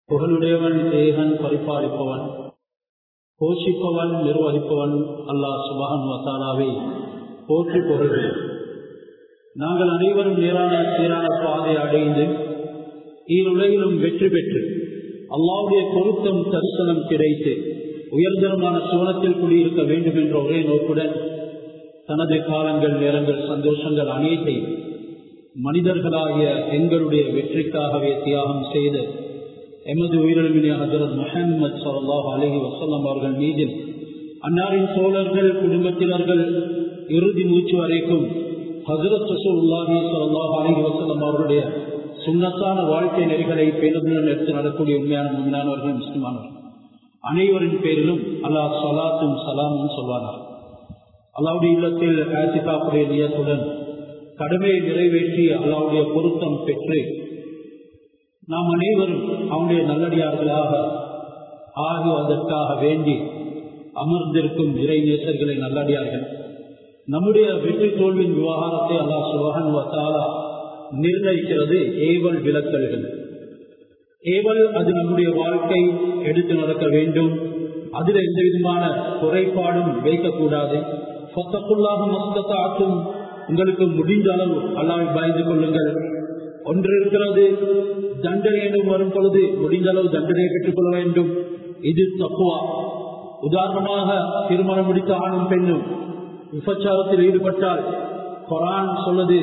புகழுடையவன் ஏகன் பரிபாலிப்பவன் போஷிப்பவன் நிர்வகிப்பவன் அல்லாஹ் சுபஹன் வத்தாலாவை போற்றி புகழ்கிறேன் நாங்கள் அனைவரும் நேரான சீரான பாதை அடைந்து ஈருலகிலும் வெற்றி பெற்று அல்லாவுடைய பொருத்தம் தரிசனம் கிடைத்து உயர்தரமான சோனத்தில் குடியிருக்க வேண்டும் என்ற ஒரே நோக்குடன் தனது காலங்கள் நேரங்கள் சந்தோஷங்கள் அனைத்தையும் மனிதர்களாகிய எங்களுடைய வெற்றிக்காகவே தியாகம் செய்து எமது உயிரிழமினி ஹசரத் முஹம்மது சல்லாஹ் அலஹி வசல்லாம் அவர்கள் மீதில் அன்னாரின் சோழர்கள் குடும்பத்தினர்கள் இறுதி மூச்சு வரைக்கும் ஹசரத் ரசூல்லாஹி சல்லாஹ் அலஹி வசல்லம் அவர்களுடைய சுண்ணத்தான வாழ்க்கை நெறிகளை பேருந்துடன் எடுத்து நடக்கூடிய உண்மையான உண்மையானவர்கள் முஸ்லிமானவர்கள் அனைவரின் பேரிலும் அல்லாஹ் சலாத்தும் சலாமும் சொல்வானார் அல்லாவுடைய இல்லத்தில் ஆசிகாப்புடைய நியத்துடன் கடமையை நிறைவேற்றி அல்லாவுடைய பொருத்தம் பெற்று நாம் அனைவரும் அவனுடைய நல்லடியார்களாக ஆகுவதற்காக வேண்டி அமர்ந்திருக்கும் இறை நேசர்களை நல்லடியார்கள் நம்முடைய வெற்றி தோல்வியின் விவகாரத்தை அல்லாஹ் சுபகன் வத்தாலா நிர்ணயிக்கிறது ஏவல் விளக்கல்கள் ஏவல் அது நம்முடைய வாழ்க்கை எடுத்து நடக்க வேண்டும் அதில் எந்த விதமான குறைபாடும் வைக்கக்கூடாது சொத்தக்குள்ளாக மஸ்தத்தாக்கும் உங்களுக்கு முடிந்த அளவு அல்லாவை பயந்து கொள்ளுங்கள் ஒன்று இருக்கிறது தண்டனை என்று வரும் பொழுது முடிந்த அளவு தண்டனையை பெற்றுக் கொள்ள வேண்டும் இது தப்புவா உதாரணமாக திருமணம் முடித்த ஆணும் பெண்ணும் விபச்சாரத்தில் ஈடுபட்டால் குரான் சொல்லுது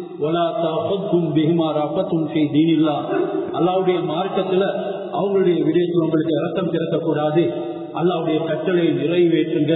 அல்லாவுடைய மார்க்கத்துல அவங்களுடைய விடயத்தில் உங்களுக்கு இறக்கம் திறக்கக்கூடாது அல்லாவுடைய கட்டளை நிறைவேற்றுங்க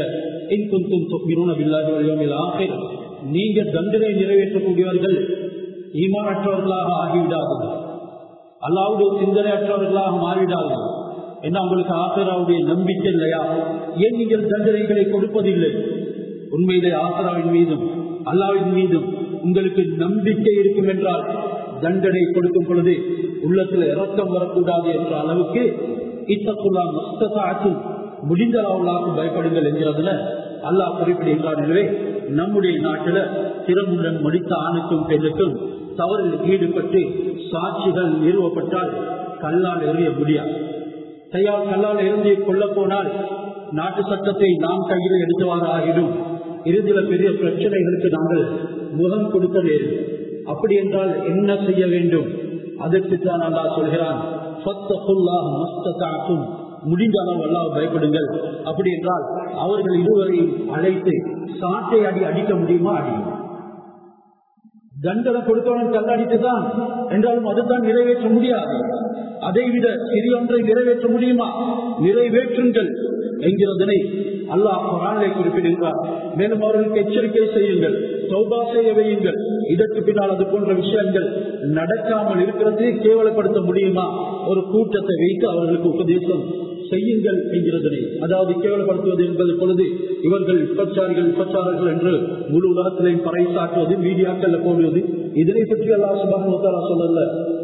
நீங்க தண்டனை நிறைவேற்றக்கூடியவர்கள் ஈமானற்றவர்களாக ஆகிவிடார்கள் அல்லாவுடைய சிந்தனையற்றவர்களாக மாறிவிடார்கள் என்ன உங்களுக்கு ஆசராவுடைய நம்பிக்கை இல்லையா ஏன் நீங்கள் தண்டனைகளை கொடுப்பதில்லை உண்மையிலே ஆசராவின் மீதும் அல்லாவின் மீதும் உங்களுக்கு நம்பிக்கை இருக்கும் என்றால் தண்டனை கொடுக்கும் பொழுது உள்ளத்துல இறக்கம் வரக்கூடாது என்ற அளவுக்கு இத்தக்குள்ளா மஸ்தாக்கும் முடிந்த அளவுலாக்கும் பயப்படுங்கள் என்கிறதுல அல்லாஹ் குறிப்பிடுகிறார் எனவே நம்முடைய நாட்டில் திறமுடன் முடித்த ஆணுக்கும் பெண்ணுக்கும் தவறில் ஈடுபட்டு சாட்சிகள் நிறுவப்பட்டால் கல்லால் எறிய முடியாது கையால் கல்லால் எரிந்து கொள்ள போனால் நாட்டு சட்டத்தை நாம் கையில் எடுத்துவாறு ஆகிடும் இறுதியில பெரிய பிரச்சனைகளுக்கு நாங்கள் முகம் கொடுக்க நேரும் அப்படி என்றால் என்ன செய்ய வேண்டும் அதற்கு தான் அல்லா சொல்கிறான் முடிந்த அளவு அல்லாஹ் பயப்படுங்கள் அப்படி என்றால் அவர்கள் இருவரையும் அழைத்து சாட்டை அடி அடிக்க முடியுமா அடியும் தண்டனை கொடுத்தவன் கல்லடித்துதான் என்றாலும் அதுதான் நிறைவேற்ற முடியாது அதை விட சிறியொன்றை நிறைவேற்ற முடியுமா நிறைவேற்றுங்கள் என்கிறதனை அல்லாஹ் குரானை குறிப்பிடுகிறார் மேலும் அவர்களுக்கு எச்சரிக்கை செய்யுங்கள் சௌபா செய்ய வையுங்கள் இதற்கு பின்னால் அது போன்ற விஷயங்கள் நடக்காமல் இருக்கிறது கேவலப்படுத்த முடியுமா ஒரு கூட்டத்தை வைத்து அவர்களுக்கு உபதேசம் செய்யுங்கள் என்கிறதனை அதாவது கேவலப்படுத்துவது என்பது பொழுது இவர்கள் விபச்சாரிகள் விபச்சாரர்கள் என்று முழு உலகத்திலையும் பறைசாட்டுவது மீடியாக்கள் போடுவது இதனை பற்றி அல்லா சுபான் சொல்லல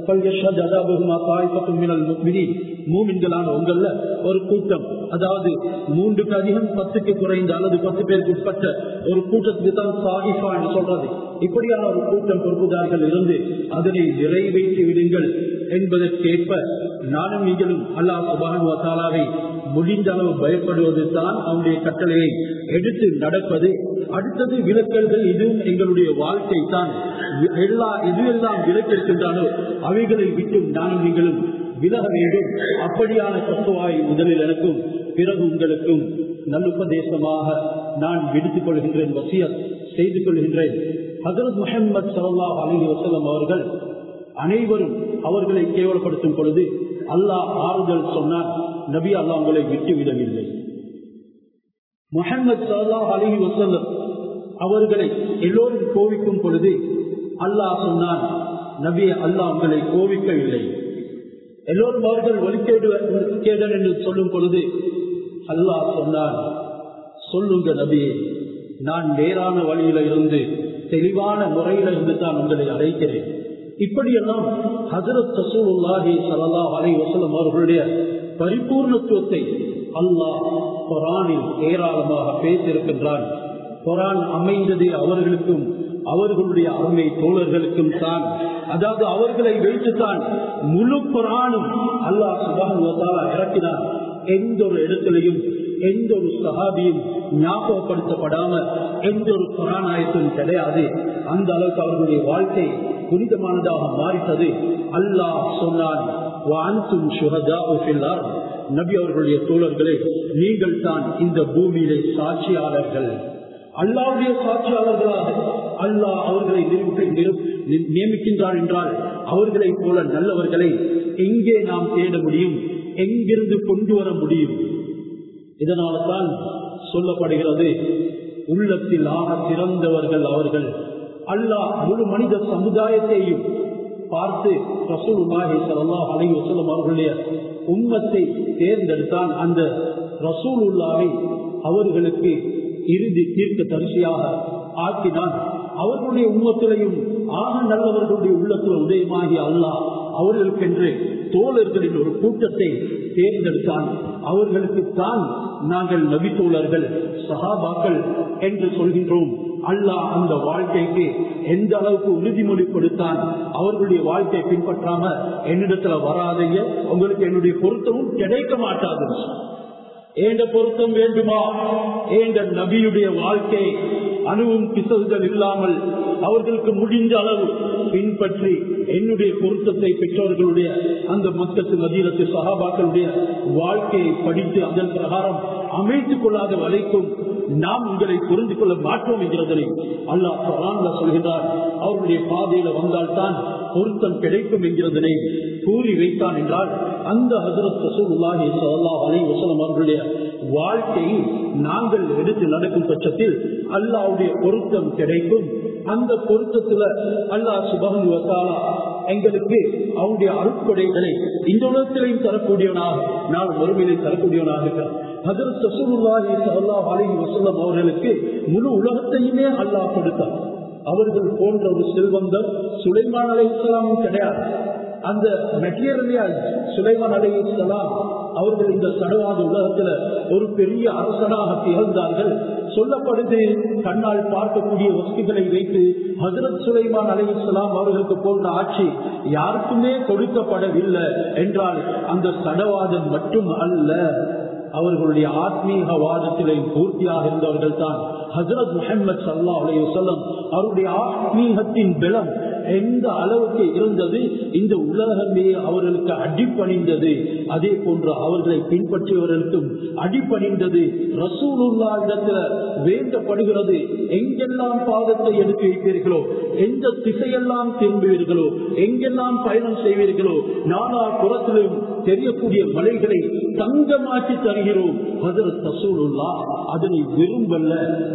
மூமின்களான உங்கள ஒரு கூட்டம் அதாவது மூன்றுக்கு அதிகம் பத்துக்கு குறைந்த அல்லது பத்து பேருக்கு உட்பட்ட ஒரு கூட்டத்துக்கு தான் சாகிஃபா என்று சொல்றது இப்படியான ஒரு கூட்டம் பொறுப்புதார்கள் இருந்து அதனை நிறைவேற்றி விடுங்கள் என்பதற்கேற்ப நானும் நீங்களும் அல்லா சுபான் வசாலாவை முடிந்த அளவு பயப்படுவது தான் அவனுடைய கட்டளையை எடுத்து நடப்பது அடுத்தது விளக்கல்கள் இதுவும் எங்களுடைய வாழ்க்கை தான் எல்லா எதுவெல்லாம் விலக்கிருக்கின்றானோ அவைகளை விட்டு நானும் நீங்களும் விலக வேண்டும் அப்படியான தத்துவாய் முதலில் எனக்கும் பிறகு உங்களுக்கும் நல்லுபதேசமாக நான் விடுத்துக் கொள்கின்றேன் வசியம் செய்து கொள்கின்றேன் ஹசரத் முஹம்மது சல்லா அலி வசலம் அவர்கள் அனைவரும் அவர்களை கேவலப்படுத்தும் பொழுது அல்லாஹ் ஆறுதல் சொன்னார் நபி அல்லாஹ் உங்களை விட்டுவிடவில்லை முஹம்மது சல்லா அலி வசல்லம் அவர்களை எல்லோரும் கோவிக்கும் பொழுது அல்லாஹ் சொன்னான் நபி அல்லாஹ் உங்களை கோவிக்கவில்லை எல்லோரும் அவர்கள் ஒலிக்கேடன் என்று சொல்லும் பொழுது அல்லாஹ் சொன்னான் சொல்லுங்க நபியே நான் நேரான வழியில இருந்து தெளிவான முறையில இருந்து தான் உங்களை அழைக்கிறேன் இப்படியெல்லாம் ஹசரத் ரசூலுல்லாஹி ஸல்லல்லாஹு அலைஹி வஸல்லம் அவர்களுடைய பரிபூர்ணத்துவத்தை அல்லாஹ் குரானில் ஏராளமாக பேசியிருக்கின்றான் குரான் அமைந்தது அவர்களுக்கும் அவர்களுடைய அருமை தோழர்களுக்கும் தான் அதாவது அவர்களை வைத்துத்தான் முழு குரானும் அல்லாஹ் சுபான் இறக்கினார் எந்த ஒரு இடத்திலையும் எந்த ஒரு சகாபியும் ஞாபகப்படுத்தப்படாம எந்த ஒரு புறாநாயத்தும் கிடையாது அந்த அளவுக்கு அவர்களுடைய வாழ்க்கை புனிதமானதாக மாறிட்டது அல்லாஹ் சொன்னான் நபி அவர்களுடைய தோழர்களே நீங்கள் தான் இந்த பூமியிலே சாட்சியாளர்கள் அல்லாவுடைய சாட்சியாளர்களாக அல்லாஹ் அவர்களை நியமிக்கின்றார் என்றால் அவர்களை போல நல்லவர்களை எங்கே நாம் தேட முடியும் எங்கிருந்து கொண்டு வர முடியும் இதனால தான் சொல்லப்படுகிறது உள்ளத்தில் ஆக சிறந்தவர்கள் அவர்கள் அல்லாஹ் முழு மனித சமுதாயத்தையும் பார்த்து ரசூலுல்லாஹி ஸல்லல்லாஹு அலைஹி வஸல்லம் அவர்களுடைய உம்மத்தை தேர்ந்தெடுத்தான் அந்த ரசூலுல்லாவை அவர்களுக்கு இறுதி தீர்க்க தரிசியாக ஆக்கினான் அவர்களுடைய உம்மத்திலையும் ஆக நல்லவர்களுடைய உள்ளத்தில் உதயமாகி அல்லாஹ் அவர்களுக்கென்று தோழர்களின் ஒரு கூட்டத்தை தேர்ந்தெடுத்தான் அவர்களுக்கு தான் நாங்கள் நபி தோழர்கள் சகாபாக்கள் என்று சொல்கின்றோம் அல்லாஹ் அந்த வாழ்க்கைக்கு எந்த அளவுக்கு உறுதிமொழி கொடுத்தான் அவர்களுடைய வாழ்க்கையை பின்பற்றாம என்னிடத்துல வராதீங்க உங்களுக்கு என்னுடைய பொருத்தமும் கிடைக்க மாட்டாது ஏண்ட பொருத்தம் வேண்டுமா ஏண்ட நபியுடைய வாழ்க்கை அணுவும் பிசகுகள் இல்லாமல் அவர்களுக்கு முடிந்த அளவு பின்பற்றி என்னுடைய பொருத்தத்தை பெற்றவர்களுடைய அந்த மக்கத்து மதீனத்து சகாபாக்களுடைய வாழ்க்கையை படித்து அதன் பிரகாரம் அமைத்துக் கொள்ளாத வரைக்கும் நாம் உங்களை புரிந்து கொள்ள மாட்டோம் என்கிறதனை அல்லாஹ் குரான்ல சொல்கிறார் அவருடைய பாதையில வந்தால்தான் பொருத்தம் கிடைக்கும் என்கிறதனை கூறி வைத்தான் என்றால் அந்த ஹசரத் ரசூலுல்லாஹி ஸல்லல்லாஹு அலைஹி வஸல்லம் அவர்களுடைய வாழ்க்கையை நாங்கள் எடுத்து நடக்கும் பட்சத்தில் அல்லாஹ்வுடைய பொருத்தம் கிடைக்கும் அந்த பொருத்தத்துல அல்லாஹ் சுபஹன் வத்தாலா எங்களுக்கு அவனுடைய அருட்கொடைகளை இந்த உலகத்திலையும் தரக்கூடியவனாக நான் மறுமையிலே தரக்கூடியவனாக இருக்கிறான் ஹசரத் ரசூலுல்லாஹி ஸல்லல்லாஹு அலைஹி வஸல்லம் அவர்களுக்கு முழு உலகத்தையுமே அல்லாஹ் கொடுத்தான் அவர்கள் போன்ற ஒரு செல்வந்தர் சுலைமான் அலை இஸ்லாமும் கிடையாது அந்த மெட்டீரியல் சுலைமான் அலை இஸ்லாம் அவர்கள் இந்த சடவாத உலகத்துல ஒரு பெரிய அரசனாக திகழ்ந்தார்கள் சொல்லப்படுது கண்ணால் பார்க்கக்கூடிய வசதிகளை வைத்து ஹசரத் சுலைமான் அலை இஸ்லாம் அவர்களுக்கு போன்ற ஆட்சி யாருக்குமே கொடுக்கப்படவில்லை என்றால் அந்த சடவாதம் மட்டும் அல்ல அவர்களுடைய ஆத்மீகவாதத்திலே பூர்த்தியாக இருந்தவர்கள் தான் ஹசரத் முஹம்மது சல்லா அலைய சொல்லம் அவருடைய ஆத்மீகத்தின் பலம் எந்த அளவுக்கு இருந்தது இந்த உலகமே அவர்களுக்கு அடிப்பணிந்தது அதே போன்று அவர்களை பின்பற்றியவர்களுக்கும் அடிப்பணிந்தது ரசூலுல்லா இடத்துல வேண்டப்படுகிறது எங்கெல்லாம் பாதத்தை எடுத்து வைப்பீர்களோ எந்த திசையெல்லாம் திரும்புவீர்களோ எங்கெல்லாம் பயணம் செய்வீர்களோ நானா புறத்திலும் தெரியக்கூடிய மலைகளை தங்கமாக்கி தருகிறோம் ஹசரத் ரசூலுல்லா அதனை விரும்பல்ல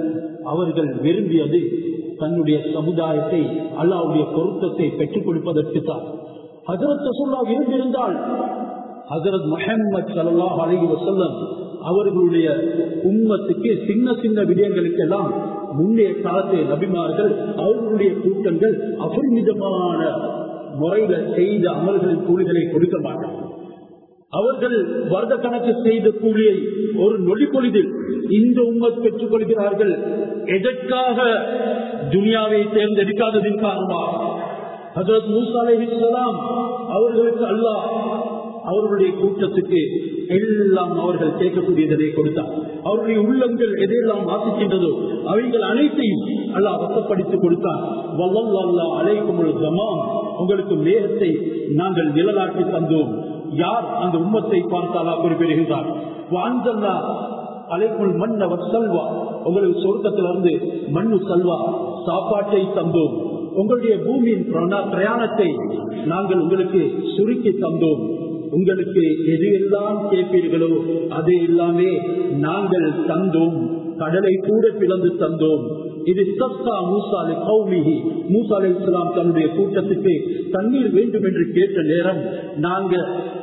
அவர்கள் விரும்பியது தன்னுடைய சமுதாயத்தை அல்லாவுடைய பொருத்தத்தை பெற்றுக் கொடுப்பதற்கு தான் ஹசரத் ரசூல்லா விரும்பியிருந்தால் ஹசரத் முஹம்மது சல்லாஹ் அலி வசல்லம் அவர்களுடைய உம்மத்துக்கு சின்ன சின்ன விடயங்களுக்கெல்லாம் முன்னைய காலத்தை நபிமார்கள் அவர்களுடைய கூட்டங்கள் அபரிமிதமான முறையில செய்த அமல்களின் கூலிகளை கொடுக்க மாட்டார்கள் அவர்கள் வருட கணக்கு செய்த கூலியை ஒரு நொடி பொழுதில் இந்த உம்மத் பெற்றுக் கொள்கிறார்கள் எதற்காக துனியாவை தேர்ந்தெடுக்காததின் காரணமாக ஹசரத் மூசா அலைஹிஸ்ஸலாம் அவர்களுக்கு அல்லாஹ் அவர்களுடைய கூட்டத்துக்கு எல்லாம் அவர்கள் கேட்கக்கூடியதை கொடுத்தார் அவருடைய உள்ளங்கள் எதையெல்லாம் வாசிக்கின்றதோ அவைகள் அனைத்தையும் அல்லாஹ் வசப்படுத்தி கொடுத்தார் வல்லல்லா அலைக்கும் ஜமாம் உங்களுக்கு மேகத்தை நாங்கள் நிழலாக்கி தந்தோம் யார் அந்த உம்மத்தை பார்த்தாலா குறிப்பிடுகின்றார் வாஞ்சல்லா அலைக்குள் மன்னவர் செல்வா உங்களுக்கு சொர்க்கத்திலிருந்து மண்ணு செல்வா சாப்பாட்டை தந்தோம் உங்களுடைய பூமியின் பிரயாணத்தை நாங்கள் உங்களுக்கு சுருக்கி தந்தோம் உங்களுக்கு எது எல்லாம் கேட்பீர்களோ அது எல்லாமே நாங்கள் தந்தோம் கடலை கூட பிளந்து தந்தோம் இது சப்தா மூசாலை கௌமிகி மூசாலை இஸ்லாம் தன்னுடைய கூட்டத்துக்கு தண்ணீர் வேண்டும் என்று கேட்ட நேரம் நாங்க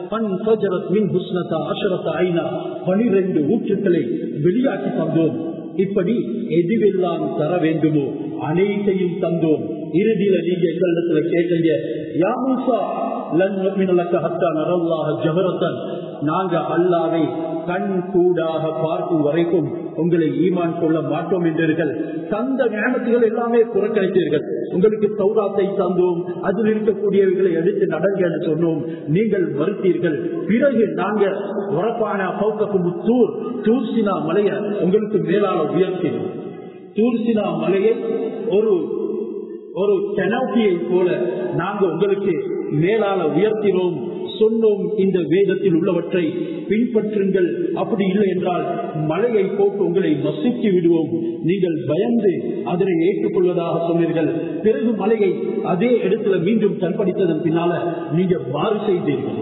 பனிரெண்டு ஊற்றுக்களை வெளியாக்கி தந்தோம் இப்படி எதுவெல்லாம் தர வேண்டுமோ அனைத்தையும் தந்தோம் இறுதியில நீங்க எங்களிடத்துல கேட்டீங்க யா மூசா நாங்க அல்லாவை கண் கூடாக பார்க்கும் வரைக்கும் உங்களை ஈமான் கொள்ள மாட்டோம் என்றீர்கள் தந்த ஞானத்துகள் எல்லாமே புறக்கணித்தீர்கள் உங்களுக்கு சௌராத்தை தந்தோம் அதில் இருக்கக்கூடியவைகளை எடுத்து நடங்க என்று சொன்னோம் நீங்கள் மறுத்தீர்கள் பிறகு நாங்க உறப்பான பௌக்கக்கும் தூர் தூர்சினா மலையை உங்களுக்கு மேலால உயர்த்தினோம் தூர்சினா மலையை ஒரு ஒரு கெனோப்பியை போல நாங்க உங்களுக்கு மேலால உயர்த்தினோம் சொன்னோம் இந்த வேதத்தில் உள்ளவற்றை பின்பற்றுங்கள் அப்படி இல்லை என்றால் மலையை போட்டு உங்களை நசுக்கி விடுவோம் நீங்கள் பயந்து அதனை ஏற்றுக்கொள்வதாக சொன்னீர்கள் பிறகு மலையை அதே இடத்துல மீண்டும் தன்படித்ததன் பின்னால நீங்க மாறு செய்தீர்கள்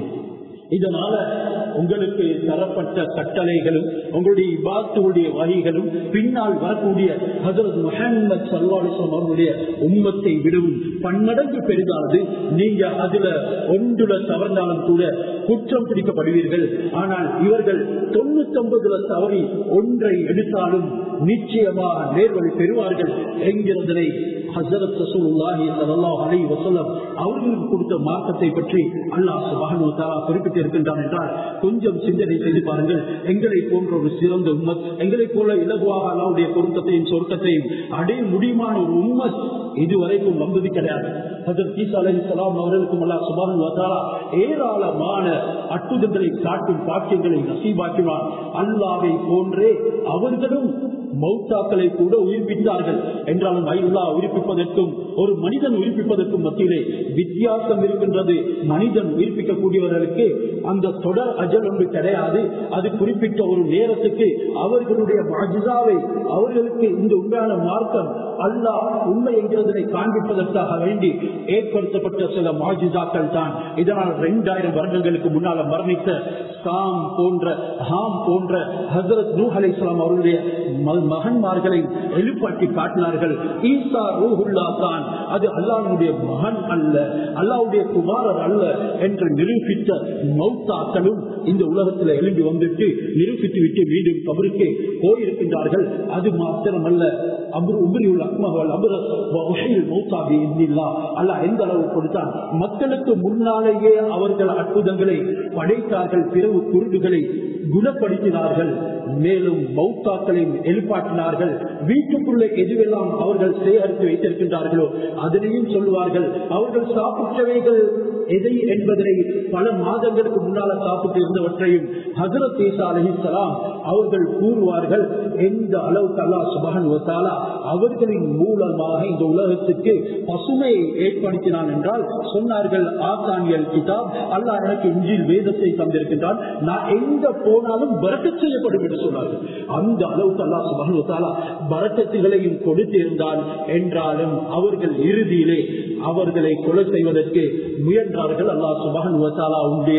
இதனால உங்களுக்கு தரப்பட்ட கட்டளைகளும் உங்களுடைய இபாத்துடைய வகைகளும் பின்னால் வரக்கூடிய ஹசரத் முஹம்மது சல்லாலிசம் அவர்களுடைய உம்மத்தை விடவும் பன்மடங்கு பெரிதானது நீங்க அதுல ஒன்றுல தவறினாலும் கூட குற்றம் பிடிக்கப்படுவீர்கள் ஆனால் இவர்கள் தொண்ணூத்தி ஒன்பதுல தவறி ஒன்றை எடுத்தாலும் நிச்சயமாக நேர்வழி பெறுவார்கள் என்கிறதனை ஹசரத் ரசூலுல்லாஹி ஸல்லல்லாஹு அலைஹி வஸல்லம் அவர்களுக்கு கொடுத்த மார்க்கத்தை பற்றி அல்லாஹ் சுப்ஹானஹு வ தஆலா குறிப்பிட்டு இருக்கின்றான் என்றால் கொஞ்சம் சிந்தனை செய்து பாருங்கள் எங்களை போன்ற ஒரு சிறந்த உம்மத் எங்களை போல இலகுவாக அல்லாவுடைய பொருத்தத்தையும் சொர்க்கத்தையும் அடைய முடியுமான ஒரு உம்மத் இதுவரைக்கும் வந்தது கிடையாது ஹசரத் ஈசா அலைஹிஸ்ஸலாம் அவர்களுக்கும் அல்லாஹ் சுப்ஹானஹு வ தஆலா ஏராளமான அற்புதங்களை காட்டும் பாக்கியங்களை நசீபாக்கினார் அல்லாவை போன்றே அவர்களும் மௌத்தாக்களை கூட உயிர்ப்பித்தார்கள் என்றாலும் ஐல்லா உயிர்ப்பிப்பதற்கும் ஒரு மனிதன் உயிர்ப்பிப்பதற்கும் மத்தியிலே வித்தியாசம் இருக்கின்றது மனிதன் உயிர்ப்பிக்கக்கூடியவர்களுக்கு அந்த தொடர் அஜல் ஒன்று கிடையாது அது குறிப்பிட்ட ஒரு நேரத்துக்கு அவர்களுடைய மாஜிதாவை அவர்களுக்கு இந்த உண்மையான மார்க்கம் அல்லாஹ் உண்மை என்கிறதனை காண்பிப்பதற்காக வேண்டி ஏற்படுத்தப்பட்ட சில மாஜிதாக்கள் தான் இதனால் இரண்டாயிரம் வருடங்களுக்கு முன்னால மரணித்த சாம் போன்ற ஹாம் போன்ற ஹசரத் நூ அலைஸ்லாம் அவருடைய மகன்மார்களை எழுப்பாட்டி காட்டினார்கள் ஈசா ரூஹுல்லா தான் அது அல்லாஹனுடைய மகன் அல்ல அல்லாவுடைய குமாரர் அல்ல என்று நிரூபித்த மௌத்தாக்களும் இந்த உலகத்தில் எழும்பி வந்துட்டு நிரூபித்து விட்டு மீண்டும் கபருக்கு போயிருக்கின்றார்கள் அது மாத்திரமல்ல அபுர் உபரியுள்ள அக்மகள் அபுர மௌத்தாபி இல்லா அல்ல எந்த அளவு கொடுத்தான் மக்களுக்கு முன்னாலேயே அவர்கள் அற்புதங்களை படைத்தார்கள் பிறகு குருடுகளை குணப்படுத்தினார்கள் மேலும் மௌத்தாக்களையும் எழுப்பாட்டினார்கள் வீட்டுக்குள்ளே எதுவெல்லாம் அவர்கள் சேகரித்து வைத்திருக்கின்றார்களோ அதனையும் சொல்லுவார்கள் அவர்கள் சாப்பிட்டவைகள் எதை என்பதனை பல மாதங்களுக்கு முன்னால சாப்பிட்டு இருந்தவற்றையும் ஹசரத் ஈசா அலஹிசலாம் அவர்கள் கூறுவார்கள் எந்த அளவுக்கு அல்லா சுபகன் வசாலா அவர்களின் மூலமாக இந்த உலகத்துக்கு பசுமையை ஏற்படுத்தினான் என்றால் சொன்னார்கள் ஆசானியல் கிதாப் அல்லாஹ் எனக்கு இஞ்சில் வேதத்தை தந்திருக்கின்றான் நான் எங்க போனாலும் பறக்க செய்யப்படும் என்று சொன்னார்கள் அந்த அளவுக்கு அல்லா சுபகன் வசாலா பறக்கத்துகளையும் கொடுத்திருந்தான் என்றாலும் அவர்கள் இறுதியிலே அவர்களை கொலை செய்வதற்கு முயன்றார்கள் அல்லாஹ் சுபகன் வசாலா உடைய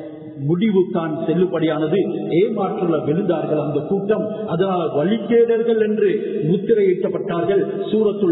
முடிவு தான் செல்லுபடியானது ஏமாற்றுள்ள விழுந்தார்கள் அந்த கூட்டம் அதனால் வழிகேடர்கள் என்று முத்திரையிட்டப்பட்டார்கள் சூரத்துள்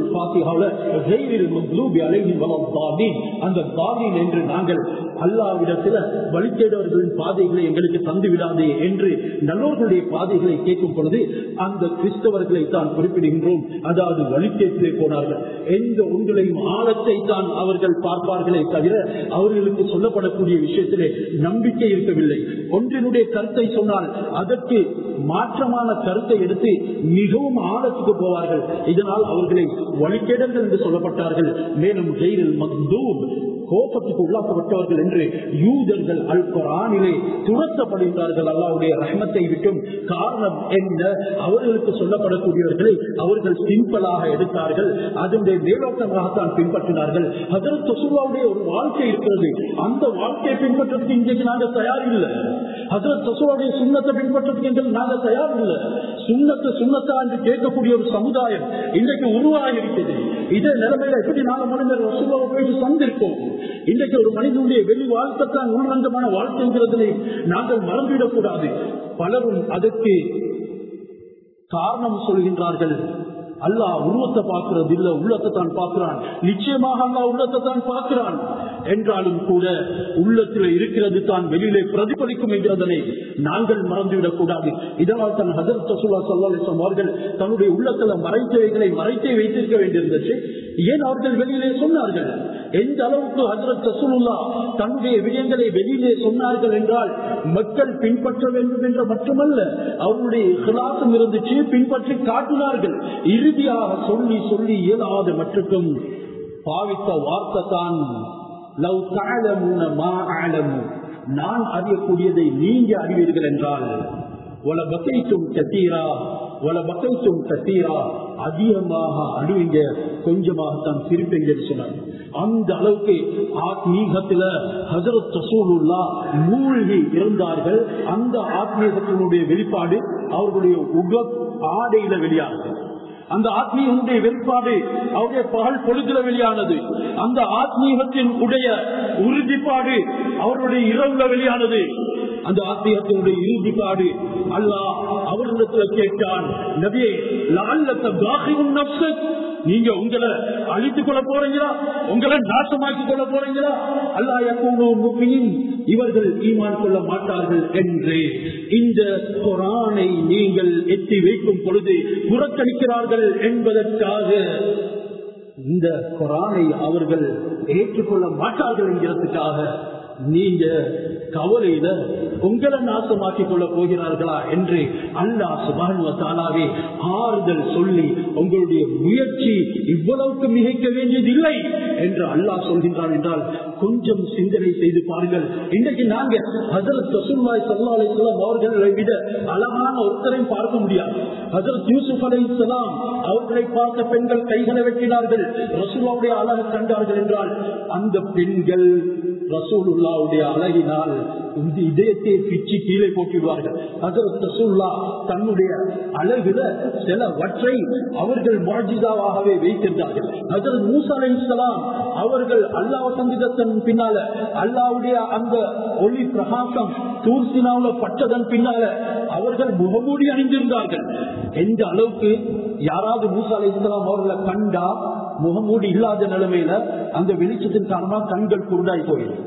பாத்தியாவில் அந்த தாதீன் என்று நாங்கள் அல்லாவிடத்தில் வழிகேடவர்களின் பாதைகளை எங்களுக்கு தந்து விடாதே என்று நல்லோர்களுடைய பாதைகளை கேட்கும் பொழுது அந்த கிறிஸ்தவர்களை தான் குறிப்பிடுகின்றோம் அதாவது வழிகேட்டிலே போனார்கள் எந்த ஒன்றிலையும் ஆழத்தை தான் அவர்கள் பார்ப்பார்களே தவிர அவர்களுக்கு சொல்லப்படக்கூடிய விஷயத்திலே நம்பிக்கை இருக்கவில்லை ஒன்றினுடைய கருத்தை சொன்னால் அதற்கு மாற்றமான கருத்தை எடுத்து மிகவும் ஆழத்துக்கு போவார்கள் இதனால் அவர்களை வழிகேடர்கள் என்று சொல்லப்பட்டார்கள் மேலும் ஜெயிலில் மக்தூப் கோபத்துக்கு உள்ளாக்கப்பட்டவர்கள் என்று யூதர்கள் அல் குரானிலே துரத்தப்படுகிறார்கள் அல்லாவுடைய ரஹமத்தை விட்டும் காரணம் என்ன அவர்களுக்கு சொல்லப்படக்கூடியவர்களை அவர்கள் சிம்பிளாக எடுத்தார்கள் அதனுடைய மேலோட்டமாகத்தான் பின்பற்றினார்கள் அதற்கு தொசுவாவுடைய ஒரு வாழ்க்கை இருக்கிறது அந்த வாழ்க்கையை பின்பற்றதுக்கு இன்றைக்கு நாங்கள் தயார் இல்லை அதற்கு தொசுவாவுடைய சுண்ணத்தை பின்பற்றதுக்கு எங்களுக்கு நாங்கள் தயார் இல்லை சுண்ணத்தை சுண்ணத்தா என்று கேட்கக்கூடிய ஒரு சமுதாயம் இன்றைக்கு உருவாகி இருக்கிறது இதே நிலைமையில எப்படி நாங்கள் மனிதர் வசூலாவை போயிட்டு சந்திருக்கோம் இன்றைக்கு ஒரு மனிதனுடைய வெளி வாழ்க்கை தான் உள்ரங்கமான வாழ்க்கைங்கிறதை நாங்கள் மறந்துவிடக் கூடாது பலரும் அதற்கு காரணம் சொல்கின்றார்கள் அல்லாஹ் உருவத்தை பார்க்கிறது இல்ல உள்ளத்தை தான் பார்க்கிறான் நிச்சயமாக அல்லாஹ் உள்ளத்தை தான் பார்க்கிறான் என்றாலும் கூட உள்ளத்தில் இருக்கிறது தான் வெளியிலே பிரதிபலிக்கும் என்கிறதனை நாங்கள் மறந்துவிடக் கூடாது இதனால் தன் ஹசரத் ரசூலா சல்லாஹம் அவர்கள் தன்னுடைய உள்ளத்துல மறைத்தவைகளை மறைத்தே வைத்திருக்க வேண்டியிருந்தது ஏன் அவர்கள் வெளியிலே சொன்னார்கள் எந்த அளவுக்கு ஹசரத் ரசூலுல்லா தன்னுடைய விடயங்களை வெளியிலே சொன்னார்கள் என்றால் மக்கள் பின்பற்ற வேண்டும் என்ற மட்டுமல்ல அவருடைய இஹ்லாசம் இருந்துச்சு பின்பற்றி காட்டினார்கள் இறுதியாக சொல்லி சொல்லி இயலாத மட்டுக்கும் பாவித்த வார்த்தை தான் லவ் தாழமூன மா ஆழமு நான் அறியக்கூடியதை நீங்க அறிவீர்கள் என்றால் ஒல பக்கைத்தும் கத்தீரா ஒல பக்கைத்தும் கத்தீரா அதிகமாக அழுவீங்க கொஞ்சமாகத்தான் சிரிப்பீங்க சொன்னாங்க அந்த அளவுக்கு ஆத்மீகத்துல ஹசரத் ரசூலுல்லா மூழ்கி இருந்தார்கள் அந்த ஆத்மீகத்தினுடைய வெளிப்பாடு அவர்களுடைய உக ஆடையில வெளியானது அந்த ஆத்மீகனுடைய வெளிப்பாடு அவருடைய பகல் பொழுதுல வெளியானது அந்த ஆத்மீகத்தின் உடைய உறுதிப்பாடு அவருடைய இரவுல வெளியானது அந்த ஆத்மீகத்தினுடைய இறுதிப்பாடு அல்லாஹ் அவர்களிடத்துல கேட்டான் நபியே லால்லத்தை நீங்க உங்களை அழித்துக் கொள்ள போறீங்களா உங்களை நாசமாக்கி கொள்ள போறீங்களா அல்லா யக்கூனும் இவர்கள் ஈமான் கொள்ள மாட்டார்கள் என்று இந்த குரானை நீங்கள் எட்டி வைக்கும் பொழுது புறக்கணிக்கிறார்கள் என்பதற்காக இந்த குரானை அவர்கள் ஏற்றுக்கொள்ள மாட்டார்கள் என்கிறதுக்காக நீங்க கவலையில உங்களை நாசமாக்கி கொள்ள போகிறார்களா என்று அல்லா சுபானுவத்தாலாவே ஆறுதல் சொல்லி உங்களுடைய முயற்சி இவ்வளவுக்கு மிகைக்க வேண்டியதில்லை என்று அல்லாஹ் சொல்கின்றான் என்றால் கொஞ்சம் சிந்தனை செய்து பாருங்கள் இன்றைக்கு நாங்க ஹசரத் ரசூல்லாய் சல்லா அலிஸ்லாம் அவர்களை விட அழகான ஒருத்தரையும் பார்க்க முடியாது ஹசரத் யூசுப் அலை இஸ்லாம் அவர்களை பார்த்த பெண்கள் கைகளை வெட்டினார்கள் ரசூலாவுடைய அழகை கண்டார்கள் என்றால் அந்த பெண்கள் ரசூலுல்லாவுடைய அழகினால் இந்த இதயத்தை பிச்சு கீழே போட்டிடுவார்கள் ஹசரத் ரசூல்லா தன்னுடைய அழகுல சிலவற்றை அவர்கள் மாஜிதாவாகவே வைத்திருந்தார்கள் ஹசரத் மூசா அலை இஸ்லாம் அவர்கள் அல்லாஹ் சங்கீதத்தின் பின்னால அல்லாவுடைய அந்த ஒளி பிரகாசம் தூர்சினாவுல பட்டதன் பின்னால அவர்கள் முகமூடி அணிந்திருந்தார்கள் எந்த அளவுக்கு யாராவது மூசா அலை இஸ்லாம் அவர்களை கண்டா முகமூடி இல்லாத நிலைமையில அந்த வெளிச்சத்தின் காரணமா கண்கள் குருடாய் போயிடும்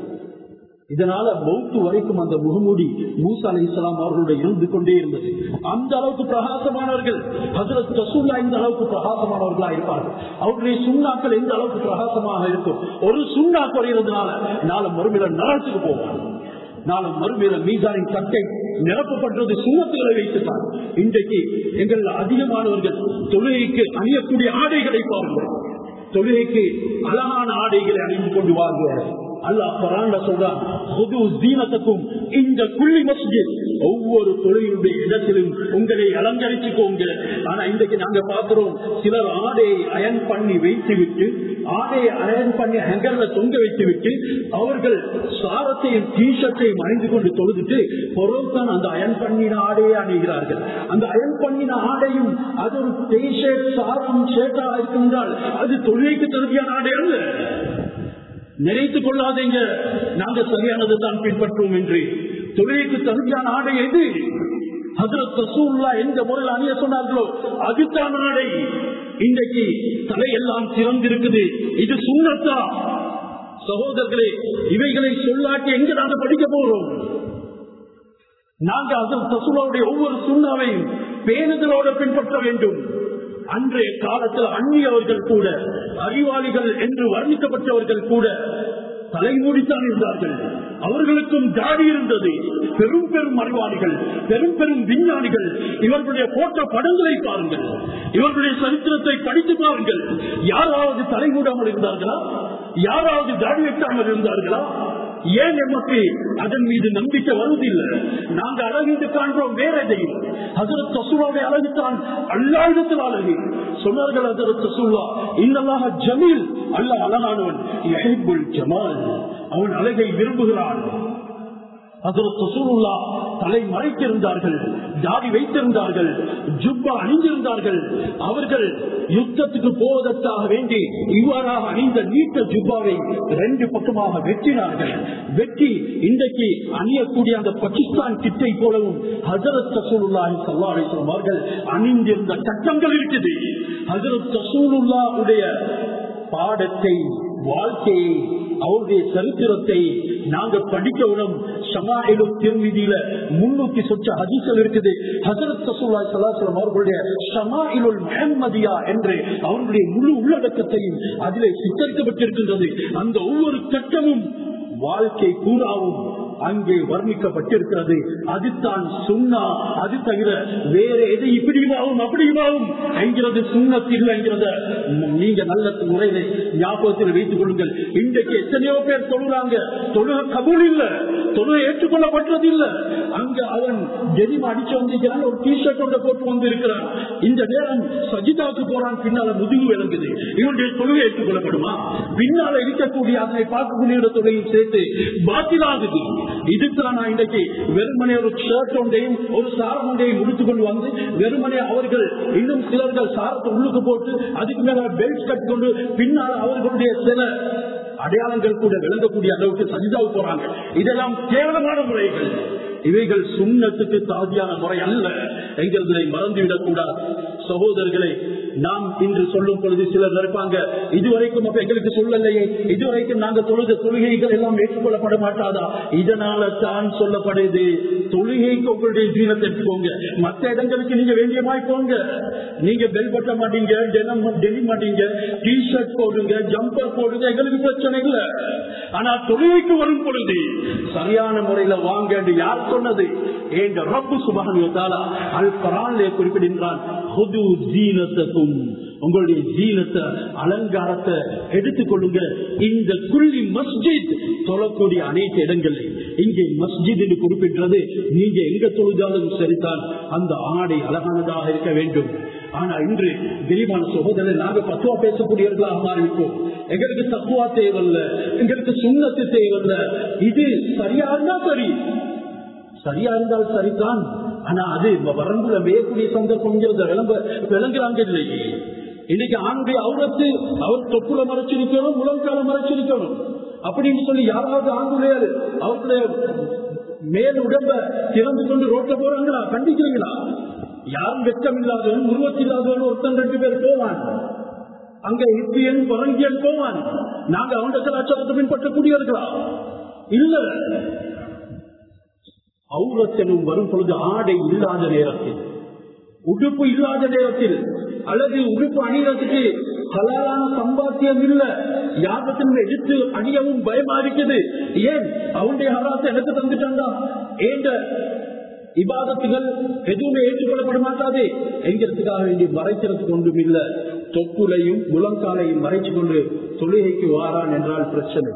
இதனால மௌத்து வரைக்கும் அந்த முகமூடி மூசா அலி இஸ்லாம் அவர்களுடைய இருந்து கொண்டே இருந்தது அந்த அளவுக்கு பிரகாசமானவர்கள் ஹசரத் ரசூல்லா இந்த அளவுக்கு பிரகாசமானவர்களா இருப்பார்கள் அவருடைய சுண்ணாக்கள் எந்த அளவுக்கு பிரகாசமாக இருக்கும் ஒரு சுண்ணா குறைகிறதுனால நாளை மறுமையில நரத்துக்கு போவாங்க நாளை மறுமையில மீசானின் சட்டை நிரப்பப்பட்டது சுண்ணத்துகளை வைத்துத்தான் இன்றைக்கு எங்கள் அதிகமானவர்கள் தொழுகைக்கு அணியக்கூடிய ஆடைகளை பாருங்கள் தொழுகைக்கு அழகான ஆடைகளை அணிந்து கொண்டு வாழ்வார்கள் அல்லாஹ் பராண்ட சொல்றான் பொது தீனத்துக்கும் இந்த குள்ளி மஸ்ஜித் ஒவ்வொரு தொழிலுடைய இடத்திலும் உங்களை அலங்கரிச்சுக்கோங்க ஆனா இன்றைக்கு நாங்க பார்க்கிறோம் சிலர் ஆடையை அயன் பண்ணி வைத்து விட்டு ஆடையை அயன் பண்ணி ஹெங்கர்ல தொங்க வைத்து விட்டு அவர்கள் சாரத்தையும் டீஷர்ட்டையும் அணிந்து கொண்டு தொழுதுட்டு பொருள்தான் அந்த அயன் பண்ணின ஆடையை அணிகிறார்கள் அந்த அயன் பண்ணின ஆடையும் அது ஒரு டீஷர்ட் சாரம் ஷர்ட்டாக இருக்கின்றால் அது தொழிலுக்கு தகுதியான ஆடை அல்ல நினைத்துக் கொள்ளாதீங்க நாங்க சரியானது தான் பின்பற்றுவோம் என்று தொழிலுக்கு தகுதியான ஆடை எது ஹசரத் ரசூல்லா எந்த முறையில் அணிய சொன்னார்களோ அதுதான் ஆடை இன்றைக்கு தலையெல்லாம் சிறந்திருக்குது இது சுண்ணத்தா சகோதரர்களே இவைகளை சொல்லாட்டி எங்க நாங்க படிக்க போறோம் நாங்க ஹசரத் ரசூலாவுடைய ஒவ்வொரு சுண்ணாவையும் பேணுதலோடு பின்பற்ற வேண்டும் அன்றைய காலத்தில் அந்நியவர்கள் கூட அறிவாளிகள் என்று வர்ணிக்கப்பட்டவர்கள் கூட தலைமூடித்தான் இருந்தார்கள் அவர்களுக்கும் தாடி இருந்தது பெரும் பெரும் அறிவாளிகள் பெரும் பெரும் விஞ்ஞானிகள் இவர்களுடைய போட்ட படங்களை பாருங்கள் இவர்களுடைய சரித்திரத்தை படித்து பாருங்கள் யாராவது தலைமூடாமல் இருந்தார்களா யாராவது தாடி வைக்காமல் இருந்தார்களா ஏன் நமக்கு அதன் மீது நம்பிக்கை வருவதில்லை நாங்க அழகு காண்றோம் வேற எதையும் ஹசரத் ரசூலாவுடைய அழகுத்தான் அல்லாவிடத்தில் அழகு சொன்னார்கள் ஹசரத் ரசூல்லா இன்னலாக ஜமீல் அல்ல அழகானவன் எஹிபுல் ஜமால் அவன் அழகை விரும்புகிறான் ஹசரத் ரசூலுல்லா தலை மறைத்திருந்தார்கள் தாடி வைத்திருந்தார்கள் ஜுப்பா அணிந்திருந்தார்கள் அவர்கள் யுத்தத்துக்கு போவதற்காக வேண்டி இவ்வாறாக அணிந்த நீட்ட ஜுப்பாவை ரெண்டு பக்கமாக வெட்டினார்கள் வெட்டி இன்றைக்கு அணியக்கூடிய அந்த பாகிஸ்தான் கிட்டை போலவும் ஹசரத் ரசூலுல்லாஹி ஸல்லல்லாஹு அலைஹி வஸல்லம் அவர்கள் அணிந்திருந்த சட்டங்கள் இருக்குது ஹசரத் ரசூலுல்லா உடைய பாடத்தை வாழ்க்கையை அவருடைய சரித்திரத்தை நாங்க படிக்கணும் சமாயிலும் திருவிதியில முன்னூத்தி சொச்ச ஹதீசல் இருக்குது ஹசரத் ரசூல்லா சலாசலம் அவர்களுடைய ஷமாயிலுல் முஹம்மதியா என்று அவர்களுடைய முழு உள்ளடக்கத்தையும் அதிலே சித்தரிக்கப்பட்டிருக்கின்றது அந்த ஒவ்வொரு கட்டமும் வாழ்க்கை கூறாவும் அங்கே வர்ணிக்கப்பட்டிருக்கிறது அதுதான் சுண்ணா அது தவிர வேற எது இப்படியுமாவும் அப்படியுமாவும் என்கிறது சுண்ணத்தில் என்கிறத நீங்க நல்ல முறையில ஞாபகத்தில் வைத்துக் கொள்ளுங்கள் இன்றைக்கு எத்தனையோ பேர் தொழுறாங்க தொழுக கபூல் இல்ல தொழுக ஏற்றுக்கொள்ளப்பட்டது இல்ல அங்க அவன் ஜெனிம் அடிச்சு வந்திருக்கிறான் ஒரு டி ஷர்ட் ஒன்றை போட்டு வந்து இருக்கிறான் இந்த நேரம் சஜிதாவுக்கு போறான் பின்னால முதுகு விளங்குது இவனுடைய தொழுகை ஏற்றுக்கொள்ளப்படுமா பின்னால இருக்கக்கூடிய அதனை பார்க்கக்கூடிய தொழிலையும் சேர்த்து பாத்திலாகுது இதுதான் நான் இன்றைக்கு வெறுமனே ஒரு ஷர்ட் ஒன்றையும் ஒரு சாரம் ஒன்றையும் முடித்துக் கொண்டு வந்து வெறுமனே அவர்கள் இன்னும் சிலர்கள் சாரத்தை உள்ளுக்கு போட்டு அதுக்கு மேல பெல்ட் கட்டிக்கொண்டு பின்னால் அவர்களுடைய சில அடையாளங்கள் கூட விளங்கக்கூடிய அளவுக்கு சஜிதாவு போறாங்க இதெல்லாம் கேவலமான முறைகள் இவைகள் சுண்ணத்துக்கு சாதியான முறை அல்ல எங்களை மறந்துவிடக் கூடாது சகோதரர்களை நாம் இன்று சொல்லும் பொழுது சிலர் இருப்பாங்க இதுவரைக்கும் அப்ப எங்களுக்கு சொல்லலையே இதுவரைக்கும் நாங்க தொழுத தொழுகைகள் எல்லாம் ஏற்றுக்கொள்ளப்பட மாட்டாதா இதனால தான் சொல்லப்படுது தொழுகைக்கு உங்களுடைய ஜீனத்தை எடுத்துக்கோங்க மற்ற இடங்களுக்கு நீங்க வேண்டியமாய் போங்க நீங்க பெல் பட்ட மாட்டீங்க டெனம் டெனி மாட்டீங்க டி ஷர்ட் போடுங்க ஜம்பர் போடுங்க எங்களுக்கு பிரச்சனை இல்லை ஆனா தொழுகைக்கு வரும் பொழுது சரியான முறையில வாங்க என்று யார் சொன்னது என்ற ரப்பு சுபானுவத்தாலா அல் பரானிலே குறிப்பிடுகின்றான் ஹுது ஜீனத்துக்கும் உங்களுடைய ஜீனத்தை அலங்காரத்தை எடுத்துக்கொள்ளுங்க இந்த குள்ளி மஸ்ஜித் தொழக்கூடிய அனைத்து இடங்களில் இங்கே மஸ்ஜித் என்று குறிப்பிட்டது நீங்க எங்க தொழுதாலும் சரிதான் அந்த ஆடை அழகானதாக இருக்க வேண்டும் ஆனா இன்று விரிவான சகோதரர் நாங்க பத்துவா பேசக்கூடியவர்களாக மாறிவிட்டோம் எங்களுக்கு தத்துவா தேவையில்ல எங்களுக்கு சுண்ணத்து தேவையில்ல இது சரியா இருந்தா சரி சரியா இருந்தால் சரிதான் ஆனா அது வரம்புல வேக்கூடிய சந்தர்ப்பம் விளம்ப விளங்குறாங்க இல்லையே இன்னைக்கு ஆண்கள் அவரத்து அவர் தொப்புல மறைச்சிருக்கணும் முழங்கால மறைச்சிருக்கணும் அப்படின்னு சொல்லி யாராவது ஆண்களுடைய அவர்களுடைய மேல் உடம்ப திறந்து கொண்டு ரோட்ல போறாங்களா கண்டிக்கிறீங்களா யாரும் வெட்கம் இல்லாதவன் உருவத்தில்லாதவன் ஒருத்தன் ரெண்டு பேர் போவான் அங்க ஹிப்பியன் பரங்கியன் போவான் நாங்க அவன் கலாச்சாரத்தை பின்பற்றக்கூடியவர்களா இல்ல அவுரத்தனும் வரும் பொழுது ஆடை இல்லாத நேரத்தில் உடுப்பு இல்லாத நேரத்தில் அல்லது உடுப்பு அணிகிறதுக்கு ஹலாலான சம்பாத்தியம் இல்ல யாபத்தின் எடுத்து அணியவும் பயமா இருக்குது ஏன் அவனுடைய ஹலாத்தை எனக்கு தந்துட்டாங்க ஏண்ட இபாதத்துகள் எதுவுமே ஏற்றுக்கொள்ளப்பட மாட்டாது என்கிறதுக்காக வேண்டி மறைக்கிறதுக்கு ஒன்றும் இல்ல தொப்புலையும் முழங்காலையும் மறைச்சு கொண்டு தொழுகைக்கு வாரான் என்றால் பிரச்சனை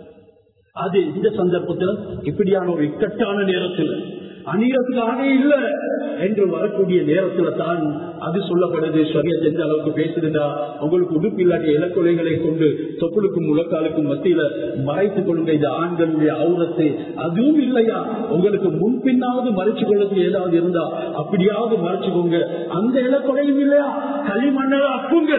அது இந்த சந்தர்ப்பத்தில் இப்படியான ஒரு இக்கட்டான நேரத்தில் அணியத்துக்காக இல்ல என்று வரக்கூடிய நேரத்துல தான் அது சொல்லப்படுது சரியா எந்த அளவுக்கு பேசுதுடா உங்களுக்கு உடுப்பு இல்லாத இலக்கொலைகளை கொண்டு தொப்புளுக்கும் முழக்காலுக்கும் மத்தியில மறைத்துக் கொள்ளுங்க இது ஆண்களுடைய அவுரத்தை அதுவும் இல்லையா உங்களுக்கு முன்பின்னாவது மறைச்சு கொள்ளுங்க ஏதாவது இருந்தா அப்படியாவது மறைச்சுக்கோங்க அந்த இலக்கொலையும் இல்லையா களிமண்ணால அப்புங்க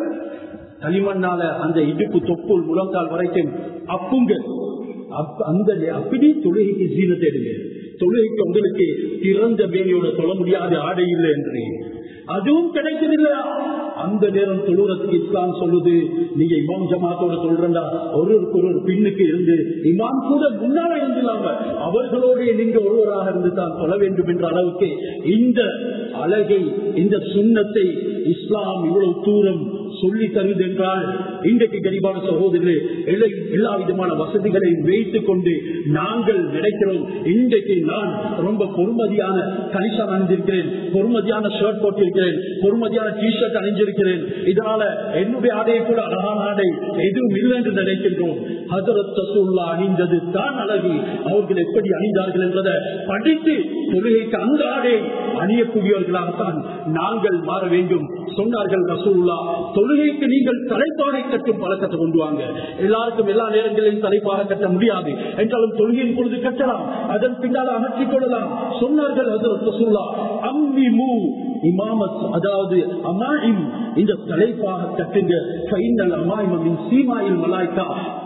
களிமண்ணால அந்த இடுப்பு தொப்புள் முழங்கால் வரைக்கும் அப்புங்க அந்த அப்படி தொழுகைக்கு ஜீனத்தை எடுங்க தொழுகைக்கு உங்களுக்கு திறந்த வேலையோட சொல்ல முடியாத ஆடை இல்லை என்று அதுவும் கிடைக்கவில்லை அந்த நேரம் தொழுறதுக்கு இஸ்லாம் சொல்லுது நீங்க இமாம் ஜமாத்தோட சொல்றா ஒருவருக்கு ஒரு பின்னுக்கு இருந்து இமாம் கூட முன்னால இருந்தில்லாம அவர்களோட நீங்க ஒருவராக இருந்து தான் சொல்ல வேண்டும் என்ற அளவுக்கு இந்த அழகை இந்த சுண்ணத்தை இஸ்லாம் இவ்வளவு தூரம் சொல்லி தருது என்றால் இன்றைக்கு கரிபான சகோதரர்களே எல்லா விதமான வசதிகளையும் வைத்துக் கொண்டு நாங்கள் நினைக்கிறோம் இன்றைக்கு நான் ரொம்ப பொறுமதியான கலிசம் அணிந்திருக்கிறேன் பொறுமதியான ஷர்ட் போட்டிருக்கிறேன் பொறுமதியான டி ஷர்ட் அணிஞ்சிருக்கிறேன் இதனால என்னுடைய ஆடையை கூட அழகான ஆடை எதுவும் இல்லை என்று நினைக்கின்றோம் ஹசரத் ரசூல்லா அணிந்தது தான் அழகு அவர்கள் எப்படி அணிந்தார்கள் என்பதை படித்து தொழுகைக்கு அந்த ஆடை அணியக்கூடியவர்களாகத்தான் நாங்கள் மாற வேண்டும் சொன்னார்கள் ரசூல்லா தொழுகைக்கு நீங்கள் தலைப்பாகை கட்டும் பழக்கத்தை கொண்டு வாங்க எல்லாருக்கும் எல்லா நேரங்களிலும் தலைப்பாக கட்ட முடியாது என்றாலும் தொழுகையின் பொழுது கட்டலாம் அதன் பின்னால் அகற்றிக் கொள்ளலாம் சொன்னார்கள் ஹசரத் ரசூல்லா அம்மி மூ இமாமத் அதாவது அமாயிம் இந்த தலைப்பாக கட்டுங்க ஃபைனல் அமாயிமின் சீமாயில் மலாய்க்கா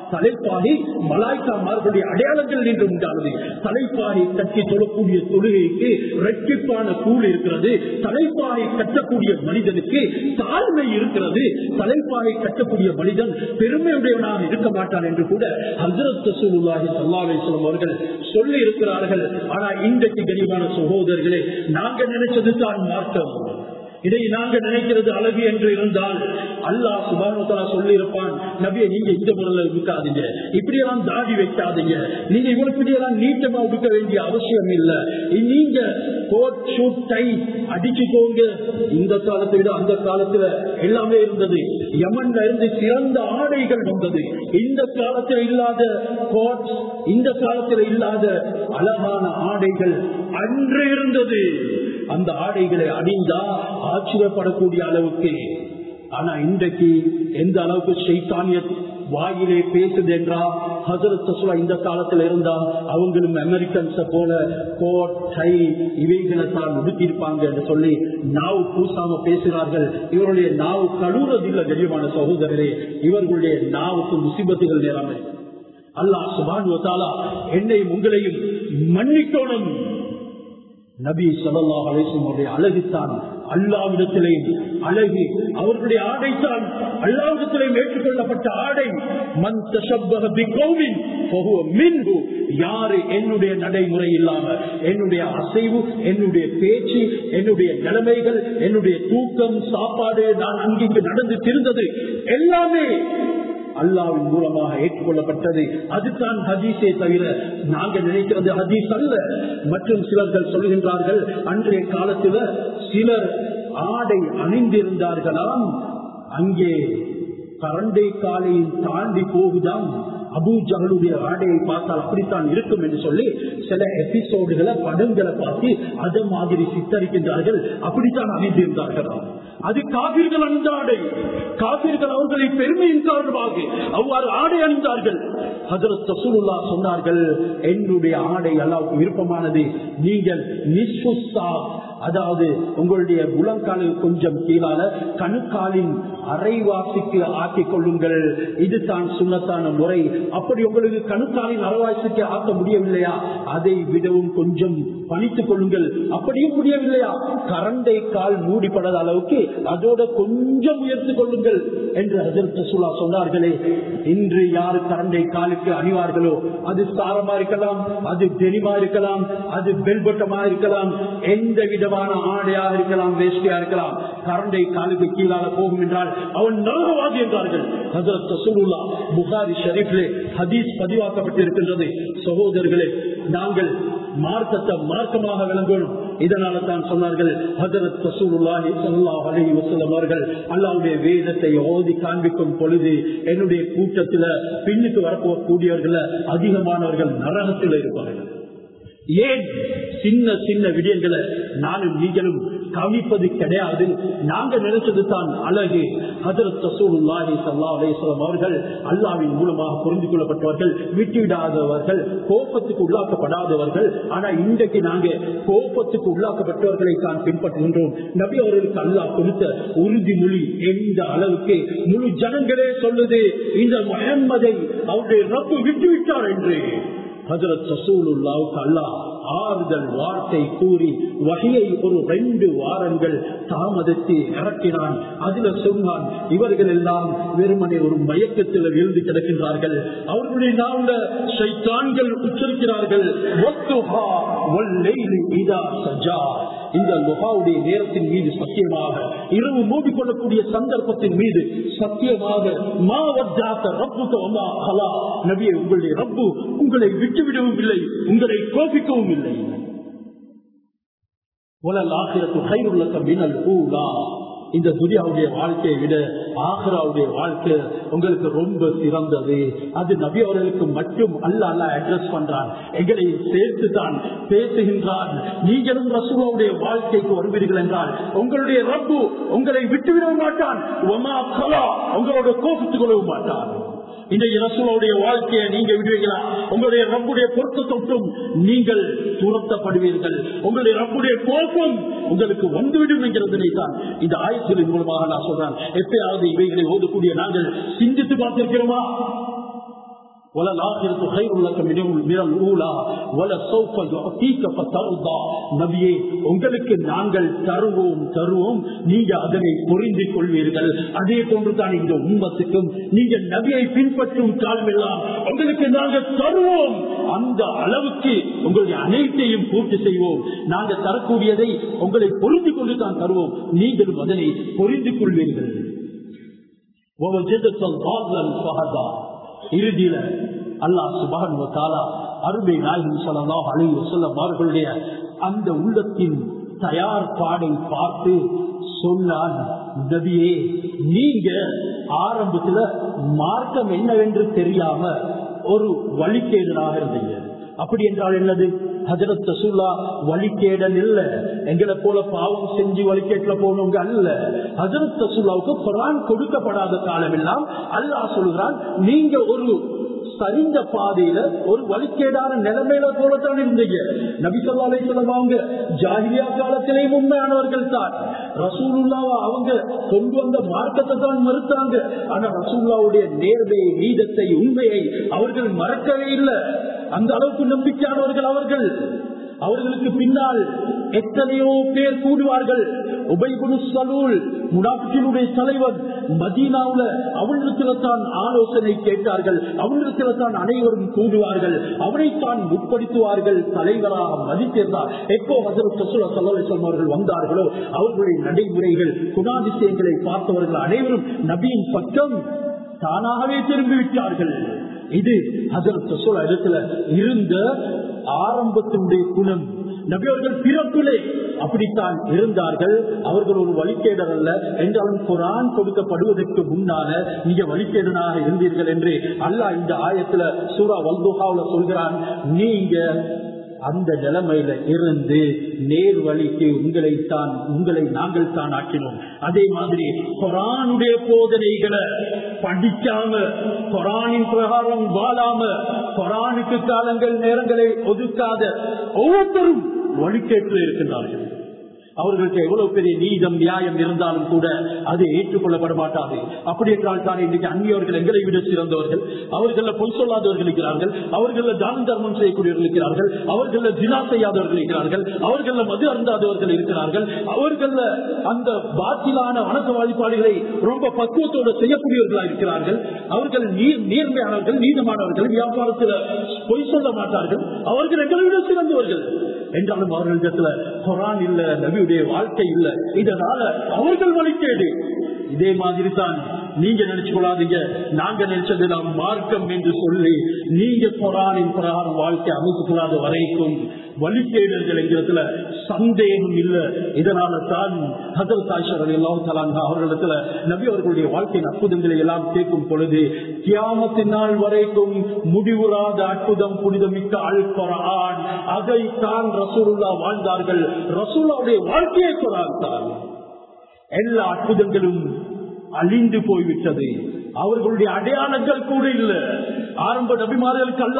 தலைப்பாகை மலாய்க்காமார்களுடைய அடையாளங்கள் என்று உண்டானது தலைப்பாகை கட்டி தொழக்கூடிய தொழுகைக்கு ரெட்டிப்பான கூல் இருக்கிறது தலைப்பாகை கட்டக்கூடிய மனிதனுக்கு தாழ்மை இருக்கிறது தலைப்பாகை கட்டக்கூடிய மனிதன் பெருமையுடையவனாக இருக்க மாட்டான் என்று கூட ஹசரத் ரசூலுல்லாஹி ஸல்லல்லாஹு அலைஹி வஸல்லம் அவர்கள் சொல்லி இருக்கிறார்கள் ஆனா இன்றைக்கு கனிவான சகோதரர்களே நாங்க நினைச்சது தான் மாற்றம் இதை நாங்க நினைக்கிறது அழகு என்று இருந்தால் அல்லாஹ் சுபானுத்தலா சொல்லி இருப்பான் நபியை நீங்க இந்த முறையில உடுக்காதீங்க இப்படியெல்லாம் தாடி வைக்காதீங்க நீங்க இவருக்கு இப்படியெல்லாம் நீட்டமா உடுக்க வேண்டிய அவசியம் இல்ல நீங்க கோட் ஷூட் டை அடிச்சுக்கோங்க இந்த காலத்தை விட அந்த காலத்துல எல்லாமே இருந்தது யமன்ல இருந்து சிறந்த ஆடைகள் வந்தது இந்த காலத்துல இல்லாத கோட் இந்த காலத்துல இல்லாத அழகான ஆடைகள் அன்று இருந்தது அந்த ஆடைகளை அணிந்தா ஆச்சரியப்படக்கூடிய அளவுக்கு ஆனா இன்றைக்கு எந்த அளவுக்கு சைத்தானிய வாயிலே பேசுது என்றா ஹசரத் தசுவா இந்த காலத்துல இருந்தா அவங்களும் அமெரிக்கன்ஸ போல கோட் டை இவைகளை தான் ஒதுக்கியிருப்பாங்க என்று சொல்லி நாவு பூசாம பேசுகிறார்கள் இவருடைய நாவு கழுவுறதில்லை கண்ணியமான சகோதரரே இவர்களுடைய நாவுக்கு முசிபத்துகள் நேராமை அல்லாஹ் சுபான் என்னையும் உங்களையும் மன்னிக்கணும் நபி சொல்லா அலேசனுடைய அழகுத்தான் அல்லாவிடத்திலேயும் அழகு அவர்களுடைய ஆடைத்தான் அல்லாவிடத்திலேயும் ஏற்றுக்கொள்ளப்பட்ட ஆடை மன் தசப்பின் யாரு என்னுடைய நடைமுறை இல்லாம என்னுடைய அசைவு என்னுடைய பேச்சு என்னுடைய நிலைமைகள் என்னுடைய தூக்கம் சாப்பாடு நான் அங்கிங்கு நடந்து திருந்தது எல்லாமே அல்லாவின் மூலமாக ஏற்றுக்கொள்ளப்பட்டது அதுதான் ஹதீஸே தவிர நாங்க நினைக்கிறது ஹதீஸ் அல்ல மற்றும் சிலர்கள் சொல்கின்றார்கள் அன்றைய காலத்தில் சிலர் ஆடை அணிந்திருந்தார்களாம் அங்கே கரண்டை காலையில் தாண்டி போகுதாம் அபு ஜகலுடைய ஆடையை பார்த்தால் அப்படித்தான் இருக்கும் என்று சொல்லி சில எபிசோடுகளை படங்களை பார்த்து அது மாதிரி சித்தரிக்கின்றார்கள் அப்படித்தான் அமைந்திருந்தார்களாம் அது காபிர்கள் அணிந்த ஆடை காபிர்கள் அவர்களை பெருமையின் காரணமாக அவ்வாறு ஆடை அணிந்தார்கள் ஹசரத் ரசூலுல்லா சொன்னார்கள் என்னுடைய ஆடை அல்லாவுக்கு விருப்பமானது நீங்கள் நிஸ்வசா அதாவது உங்களுடைய முழங்காலில் கொஞ்சம் கீழால கணுக்காலின் அரைவாசிக்கு ஆக்கிக் கொள்ளுங்கள் இதுதான் சுண்ணத்தான முறை அப்படி உங்களுக்கு கணுக்காலின் அரைவாசிக்கு ஆக்க முடியவில்லையா அதை விடவும் கொஞ்சம் பணித்துக் கொள்ளுங்கள் அப்படியும் முடியவில்லையா கரண்டை கால் மூடிப்படாத அளவுக்கு அதோட கொஞ்சம் உயர்த்து கொள்ளுங்கள் என்று ஹசரத் ரசூலா சொன்னார்களே இன்று யாரு கரண்டை காலுக்கு அணிவார்களோ அது சாரமா இருக்கலாம் அது தெளிவா இருக்கலாம் அது பெல்பட்டமா இருக்கலாம் எந்த விதமான ஆடையாக இருக்கலாம் வேஷ்டியா இருக்கலாம் கரண்டை காலுக்கு கீழாக போகும் என்றால் அவன் நரகவாதி என்றார்கள் ஹசரத் ரசூலுல்லா புகாரி ஷரீஃப்லே ஹதீஸ் பதிவாக்கப்பட்டிருக்கின்றது சகோதரர்களே நாங்கள் மார்க்கத்தை மார்க்கமாக விளங்கணும் இதனால தான் சொன்னார்கள் ஹஜரத் ரசூலுல்லாஹி ஸல்லல்லாஹு அலைஹி வஸல்லம் அவர்கள் அல்லாஹ்வுடைய வேதத்தை ஓதி காண்பிக்கும் பொழுது என்னுடைய கூட்டத்தில் பின்னுக்கு வரக்கூடியவர்கள் அதிகமானவர்கள் நரகத்தில் இருப்பார்கள் ஏன் சின்ன சின்ன விடயங்களை நானும் நீங்களும் கவனிப்பது கிடையாது நாங்க நினைச்சது தான் அழகு ஹதரத் ரசூலுல்லாஹி ஸல்லல்லாஹு அலைஹி வஸல்லம் அவர்கள் அல்லாஹ்வின் மூலமாக புரிந்து கொள்ளப்பட்டவர்கள் விட்டுவிடாதவர்கள் கோபத்துக்கு உள்ளாக்கப்படாதவர்கள் ஆனா இன்றைக்கு நாங்க கோபத்துக்கு உள்ளாக்கப்பட்டவர்களை தான் பின்பற்றுகின்றோம் நபி அவர்களுக்கு அல்லாஹ் கொடுத்த உறுதிமொழி எந்த அளவுக்கு முழு ஜனங்களே சொல்லுது இந்த முகம்மதை அவருடைய ரப்பு விட்டுவிட்டார் என்று ஹசரத் ரசூலுல்லாவுக்கு அல்லாஹ் ஆறுதல் வார்த்தை கூறி வகையை ஒரு ரெண்டு வாரங்கள் தாமதத்தை இறக்கினான் அதுல சொன்னான் இவர்கள் எல்லாம் வெறுமனே ஒரு மயக்கத்தில் விழுந்து கிடக்கின்றார்கள் அவர்களுடைய நாள்ல சைத்தான்கள் உச்சரிக்கிறார்கள் இந்த லுகாவுடைய நேரத்தின் மீது சத்தியமாக இரவு மூடிக்கொள்ளக்கூடிய சந்தர்ப்பத்தின் மீது சத்தியமாக நபியை உங்களுடைய ரப்பு உங்களை விட்டுவிடவும் இல்லை உங்களை கோபிக்கவும் இல்லை இந்த துரியாவுடைய வாழ்க்கையை விட ஆஹ்ராவுடைய வாழ்க்கை உங்களுக்கு ரொம்ப சிறந்தது அது நபி அவர்களுக்கு மட்டும் அல்ல அல்ல அட்ரஸ் பண்றான் எங்களை சேர்த்து தான் பேசுகின்றான் நீங்களும் ரசூலாவுடைய வாழ்க்கைக்கு வருவீர்கள் என்றால் உங்களுடைய ரப்பு உங்களை விட்டுவிட மாட்டான் உங்களோட கோபித்துக் கொள்ளவும் மாட்டான் இன்றைய ரசூலுடைய வாழ்க்கையை நீங்க விடுவீங்களா உங்களுடைய ரப்புடைய பொருத்த தொட்டும் நீங்கள் துரத்தப்படுவீர்கள் உங்களுடைய ரப்புடைய கோபம் உங்களுக்கு வந்துவிடும் என்கிறதனை தான் இந்த ஆயத்தின் மூலமாக நான் சொல்றேன் எப்பயாவது இவைகளை ஓதக்கூடிய நாங்கள் சிந்தித்து பார்த்திருக்கிறோமா وَلَلْآخِرَةُ خَيْرٌ لَكَ مِنَ الْأُولَى وَلَسَوْفَ يُعْطِيكَ فَتَرْضَى நபியே உங்களுக்கு நாங்கள் தருவோம் தருவோம் நீங்க அதனை புரிந்து கொள்வீர்கள் அதே போன்றுதான் இந்த உம்மத்துக்கும் நீங்க நபியை பின்பற்றும் காலமெல்லாம் உங்களுக்கு நாங்கள் தருவோம் அந்த அளவுக்கு உங்களுடைய அனைத்தையும் பூர்த்தி செய்வோம் நாங்கள் தரக்கூடியதை உங்களை புரிந்து கொண்டு தான் தருவோம் நீங்களும் அதனை புரிந்து கொள்வீர்கள் وَوَجَدَكَ ضَالًّا فَهَدَى இறுதியில அல்லாஹ் சுபான் தாலா அருமை நாயகம் சொல்லலாம் அலி வசல்லம் அவர்களுடைய அந்த உள்ளத்தின் தயார்பாடை பார்த்து சொன்னான் நபியே நீங்க ஆரம்பத்துல மார்க்கம் என்னவென்று தெரியாம ஒரு வழிகேடனாக இருந்தீங்க அப்படி என்றால் என்னது ஹஜரத் ரசூல்லா வழிகேடன் இல்ல எங்களை போல பாவம் செஞ்சு வழிகேட்டுல போனவங்க அல்ல ஹஜரத் ரசூல்லாவுக்கு குரான் கொடுக்கப்படாத காலம் எல்லாம் அல்லாஹ் சொல்கிறான் நீங்க ஒரு சரிந்த பாதையில ஒரு வழிகேடான நிலைமையில போலத்தான் இருந்தீங்க நபிசல்லாலை சொல்லுவாங்க ஜாகிரியா காலத்திலேயும் உண்மையானவர்கள் தான் ரசூலுல்லாவா அவங்க கொண்டு வந்த மார்க்கத்தை தான் மறுத்தாங்க ஆனா ரசூல்லாவுடைய நேர்மையை நீதத்தை உண்மையை அவர்கள் மறக்கவே இல்லை அந்த அளவுக்கு நம்பிக்கையானவர்கள் அவர்கள் அவர்களுக்கு பின்னால் எத்தனையோ பேர் கூடுவார்கள் உபைகுனு சலூல் முனாபிக்கினுடைய தலைவன் மதீனாவுல அவனிடத்துல தான் ஆலோசனை கேட்டார்கள் அவனிடத்துல தான் அனைவரும் கூடுவார்கள் அவனைத்தான் முற்படுத்துவார்கள் தலைவராக மதித்திருந்தார் எப்போ ஹசரத் ரசூல சல்லாஹம் அவர்கள் வந்தார்களோ அவர்களுடைய நடைமுறைகள் குணாதிசயங்களை பார்த்தவர்கள் அனைவரும் நபியின் பக்கம் தானாகவே திரும்பிவிட்டார்கள் இது ஹசரத் ரசூல் இடத்துல இருந்த ஆரம்பத்தினுடைய குணம் நபியவர்கள் பிறப்பிலே அப்படித்தான் இருந்தார்கள் அவர்கள் ஒரு வழிகேடர் அல்ல என்றாலும் குரான் கொடுக்கப்படுவதற்கு முன்னால நீங்க வழிகேடனாக இருந்தீர்கள் என்று அல்லாஹ் இந்த ஆயத்துல சூரா வல்துஹாவுல சொல்கிறான் நீங்க அந்த நிலைமையில இருந்து நேர் வழிக்கு உங்களை தான் உங்களை நாங்கள் தான் ஆக்கினோம் அதே மாதிரி குரானுடைய போதனைகளை படிக்காம குரானின் பிரகாரம் வாழாம குரானுக்கு காலங்கள் நேரங்களை ஒதுக்காத ஒவ்வொருத்தரும் வழிகேட்டில் இருக்கின்றார்கள் அவர்களுக்கு எவ்வளவு பெரிய நீதம் நியாயம் இருந்தாலும் கூட அது ஏற்றுக்கொள்ளப்பட மாட்டாது அப்படி என்றால் தான் இன்றைக்கு அந்நியவர்கள் எங்களை விட சிறந்தவர்கள் அவர்கள பொய் சொல்லாதவர்கள் இருக்கிறார்கள் அவர்கள தான தர்மம் செய்யக்கூடியவர்கள் இருக்கிறார்கள் அவர்கள ஜினா செய்யாதவர்கள் இருக்கிறார்கள் அவர்கள மது அருந்தாதவர்கள் இருக்கிறார்கள் அவர்கள அந்த பாத்திலான வணக்க வழிபாடுகளை ரொம்ப பக்குவத்தோடு செய்யக்கூடியவர்களாக இருக்கிறார்கள் அவர்கள் நீர் நேர்மையானவர்கள் நீதமானவர்கள் வியாபாரத்தில் பொய் சொல்ல மாட்டார்கள் அவர்கள் எங்களை விட சிறந்தவர்கள் என்றாலும் அவர்களிடத்துல குரான் இல்ல நபியுடைய வாழ்க்கை இல்ல இதனால அவர்கள் வழிகேடு இதே மாதிரி தான் நீங்க நினைச்சு கொள்ளாதீங்க நாங்க நினைச்சது நாம் மார்க்கம் என்று சொல்லி நீங்க குரானின் பிரகாரம் வாழ்க்கை அமைத்துக் கொள்ளாத வரைக்கும் வழிகேடர்கள் என்கிறதுல சந்தேகம் இல்ல இதனால தான் ஹசல் தாஷர் எல்லாம் தலாங்க அவர்களிடத்துல நபி அவர்களுடைய வாழ்க்கையின் அற்புதங்களை எல்லாம் கேட்கும் பொழுது கியாமத்தின் நாள் வரைக்கும் முடிவுறாத அற்புதம் புனிதமிக்க அல் குரான் அதை தான் ரசூலுல்லா வாழ்ந்தார்கள் ரசூல்லாவுடைய வாழ்க்கையை குரான் தான் எல்லா அற்புதங்களும் அழிந்து போய்விட்டது அவர்களுடைய அடையாளங்கள் கூட இல்ல ஆரம்ப நபிமார்களுக்கு அல்ல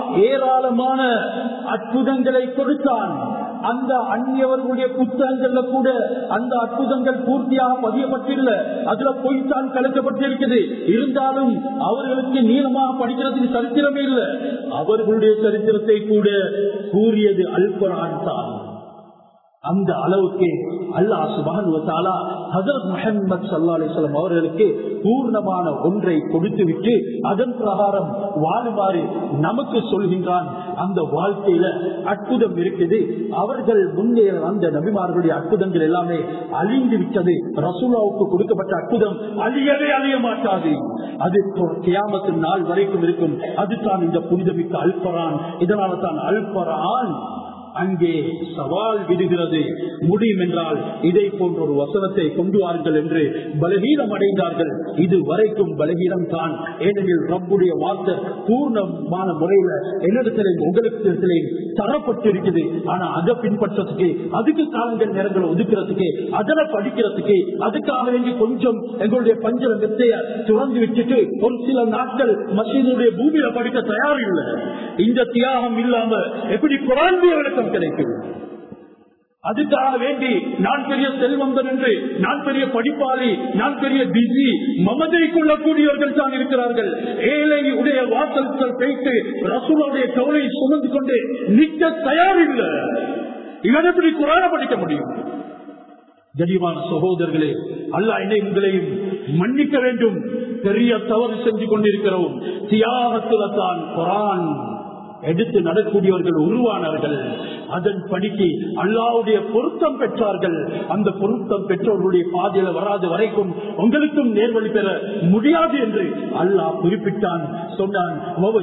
ஏராளமான அற்புதங்களை கொடுத்தான் அந்த அந்நியவர்களுடைய புத்தகங்கள்ல கூட அந்த அற்புதங்கள் பூர்த்தியாக பதியப்பட்டில்ல அதுல பொய்த்தான் கலக்கப்பட்டிருக்கிறது இருந்தாலும் அவர்களுக்கு நீளமாக படிக்கிறதுக்கு சரித்திரமே இல்லை அவர்களுடைய சரித்திரத்தை கூட கூறியது அல்குரான் தான் அந்த அளவுக்கு அல்லாஹ் சுபான் ஹசரத் முஹம்மது சல்லா அலிஸ்லாம் அவர்களுக்கு பூர்ணமான ஒன்றை கொடுத்து விட்டு அதன் பிரகாரம் வாழுமாறு நமக்கு சொல்கின்றான் அந்த வாழ்க்கையில அற்புதம் இருக்குது அவர்கள் முன்னே அந்த நபிமார்களுடைய அற்புதங்கள் எல்லாமே அழிந்து விட்டது ரசூலாவுக்கு கொடுக்கப்பட்ட அற்புதம் அழியவே அழிய மாட்டாது அது கியாமத்து நாள் வரைக்கும் இருக்கும் அதுதான் இந்த புனிதமிக்க அல்பரான் இதனால தான் அல்பரான் அங்கே சவால் விடுகிறது முடியும் என்றால் இதை போன்ற ஒரு வசனத்தை கொண்டு வாருங்கள் என்று பலகீனம் அடைந்தார்கள் இது வரைக்கும் பலகீனம் தான் ஏனெனில் ரப்புடைய வார்த்தை பூர்ணமான முறையில என்னிடத்திலே உங்களுக்கு தரப்பட்டிருக்குது ஆனா அதை பின்பற்றதுக்கு அதுக்கு காலங்கள் நேரங்களை ஒதுக்கிறதுக்கு அதனை படிக்கிறதுக்கு அதுக்காக வேண்டி கொஞ்சம் எங்களுடைய பஞ்சரங்கத்தை துறந்து விட்டுட்டு ஒரு சில நாட்கள் மசீனுடைய பூமியில படிக்க தயார் இல்லை இந்த தியாகம் இல்லாம எப்படி குரான் விளக்கம் கிடைக்கும் அதுக்காக வேண்டி நான் பெரிய செல்வந்தன் என்று நான் பெரிய படிப்பாளி நான் பெரிய பிஸி மமதை கொள்ளக்கூடியவர்கள் தான் இருக்கிறார்கள் ஏழை உடைய வாசல்கள் வைத்து ரசூலுடைய கவலை சுமந்து கொண்டு நிற்க தயாரில்லை இவன் எப்படி குரான படிக்க முடியும் கனிவான சகோதரர்களே அல்லா என்னை உங்களையும் மன்னிக்க வேண்டும் பெரிய தவறு செஞ்சு கொண்டிருக்கிறோம் தியாகத்துல தான் குரான் எடுத்து நடக்கூடியவர்கள் உருவானார்கள் அதன் படிக்கு அல்லாவுடைய பொருத்தம் பெற்றார்கள் அந்த பொருத்தம் பெற்றவர்களுடைய பாதையில வராது வரைக்கும் உங்களுக்கும் நேர்வழி பெற முடியாது என்று அல்லாஹ் குறிப்பிட்டான் சொன்னான்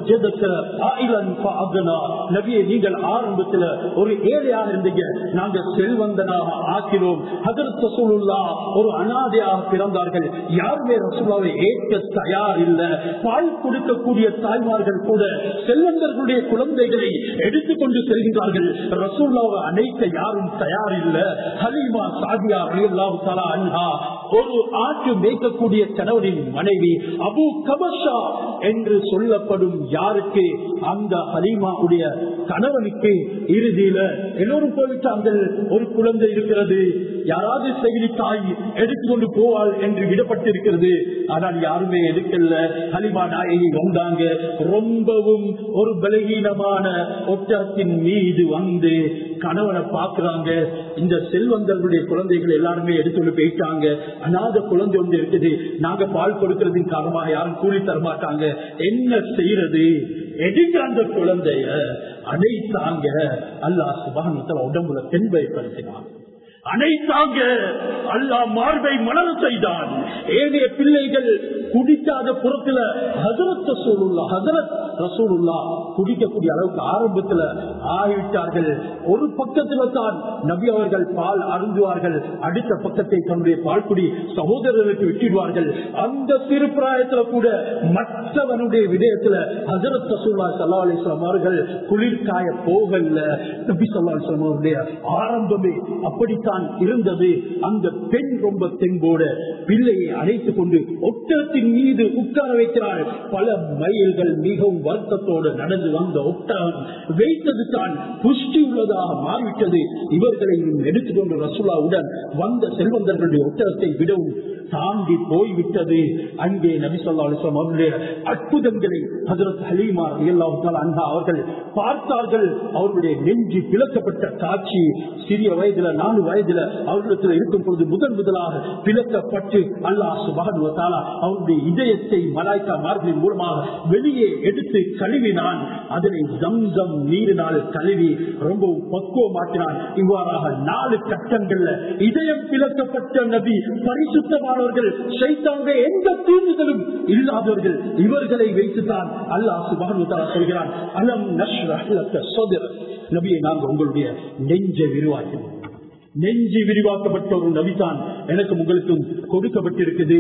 நபியை நீங்கள் ஆரம்பத்தில் ஒரு ஏழையாக இருந்தீங்க நாங்க செல்வந்தனாக ஆக்கினோம் அதற்கு ரசூலுல்லா ஒரு அனாதையாக பிறந்தார்கள் யாருமே ரசூலாவை ஏற்க தயார் இல்லை பால் கொடுக்கக்கூடிய தாய்மார்கள் கூட செல்வந்தர்களுடைய குழந்தைகளை எடுத்துக்கொண்டு செல்கிறார்கள் ரசூல்லாவை அணைக்க யாரும் தயார் இல்லை ஹலீமா சாதியா ரலியல்லாஹு தஆலா அன்ஹா ஒரு ஆட்டு மேய்க்கக்கூடிய கணவனின் மனைவி அபு கபஷா என்று சொல்லப்படும் யாருக்கு அந்த ஹலீமாவுடைய கணவனுக்கு இறுதியில எல்லோரும் போய்விட்டார்கள் ஒரு குழந்தை இருக்கிறது யாராவது செய்தி தாய் எடுத்துக்கொண்டு போவாள் என்று விடப்பட்டிருக்கிறது ஆனால் யாருமே எடுக்கல ஹலிமா நாயகி வந்தாங்க ரொம்பவும் ஒரு பலகீனமான ஒட்டத்தின் மீது வந்து கணவனை பாக்குறாங்க இந்த செல்வந்தர்களுடைய குழந்தைகள் எல்லாருமே எடுத்துட்டு போயிட்டாங்க அநாத குழந்தை ஒன்று இருக்குது நாங்க பால் கொடுக்கறதின் காரணமாக யாரும் கூலி தரமாட்டாங்க என்ன செய்யறது எதுக்கு அந்த குழந்தைய அனைத்தாங்க அல்லாஹ் சுபானத்துல உடம்புல தென்பயப்படுத்தினான் அனைத்தாங்க அல்லா மார்பை மலர செய்தான் ஏனைய பிள்ளைகள் குடிக்காத புறத்துல ஹசரத் ரசூலுல்லா ஹசரத் ரசூலுல்லா குடிக்கக்கூடிய அளவுக்கு ஆரம்பத்துல ஆகிவிட்டார்கள் ஒரு பக்கத்துல தான் நபி அவர்கள் பால் அருந்துவார்கள் அடுத்த பக்கத்தை தன்னுடைய பால்குடி சகோதரர்களுக்கு விட்டுடுவார்கள் அந்த சிறு பிராயத்துல கூட மற்றவனுடைய விடயத்துல ஹசரத் ரசூல்லா சல்லா அலிஸ்லாம் அவர்கள் குளிர்காய போகல நபி சொல்லா அலிஸ்லாம் அவருடைய ஆரம்பமே அப்படித்தான் இருந்தது அந்த பெண் ரொம்ப தெம்போட பிள்ளையை அழைத்துக் கொண்டு ஒட்டகத்தின் மீது உட்கார வைக்கிறார் பல மைல்கள் மிகவும் வருத்தத்தோடு நடந்து வந்த ஒட்டகம் வைத்தது தான் புஷ்டி உள்ளதாக மாறிவிட்டது இவர்களை எடுத்துக்கொண்டு ரசூலாவுடன் வந்த செல்வந்தர்களுடைய ஒட்டகத்தை விடவும் தாண்டி போய்விட்டது அங்கே நபி சொல்லா அலிஸ்லாம் அவருடைய அற்புதங்களை ஹசரத் ஹலீமா எல்லாத்தால் அண்ணா அவர்கள் பார்த்தார்கள் அவர்களுடைய நெஞ்சு பிளக்கப்பட்ட காட்சி சிறிய வயதுல நாலு வயதுல அவர்களிடத்தில் இருக்கும் பொழுது முதன் முதலாக பிளக்கப்பட்டு அல்லாஹ் சுபானுவத்தாலா அவருடைய இதயத்தை மலாய்க்கா மார்பின் மூலமாக வெளியே எடுத்து கழுவினான் அதனை ஜம்சம் நீரினால் கழுவி ரொம்பவும் பக்குவமாக்கினான் இவ்வாறாக நாலு கட்டங்கள்ல இதயம் பிளக்கப்பட்ட நபி பரிசுத்தமானவர்கள் சைத்தாங்க எந்த தூண்டுதலும் இல்லாதவர்கள் இவர்களை வைத்துதான் அல்லாஹ் சுபானுவத்தாலா சொல்கிறான் அலம் நஷ்ர சோதர நபியை நாங்கள் உங்களுடைய நெஞ்சை விரிவாக்கினோம் நெஞ்சு விரிவாக்கப்பட்ட ஒரு நபிதான் எனக்கு உங்களுக்கும் கொடுக்கப்பட்டிருக்குது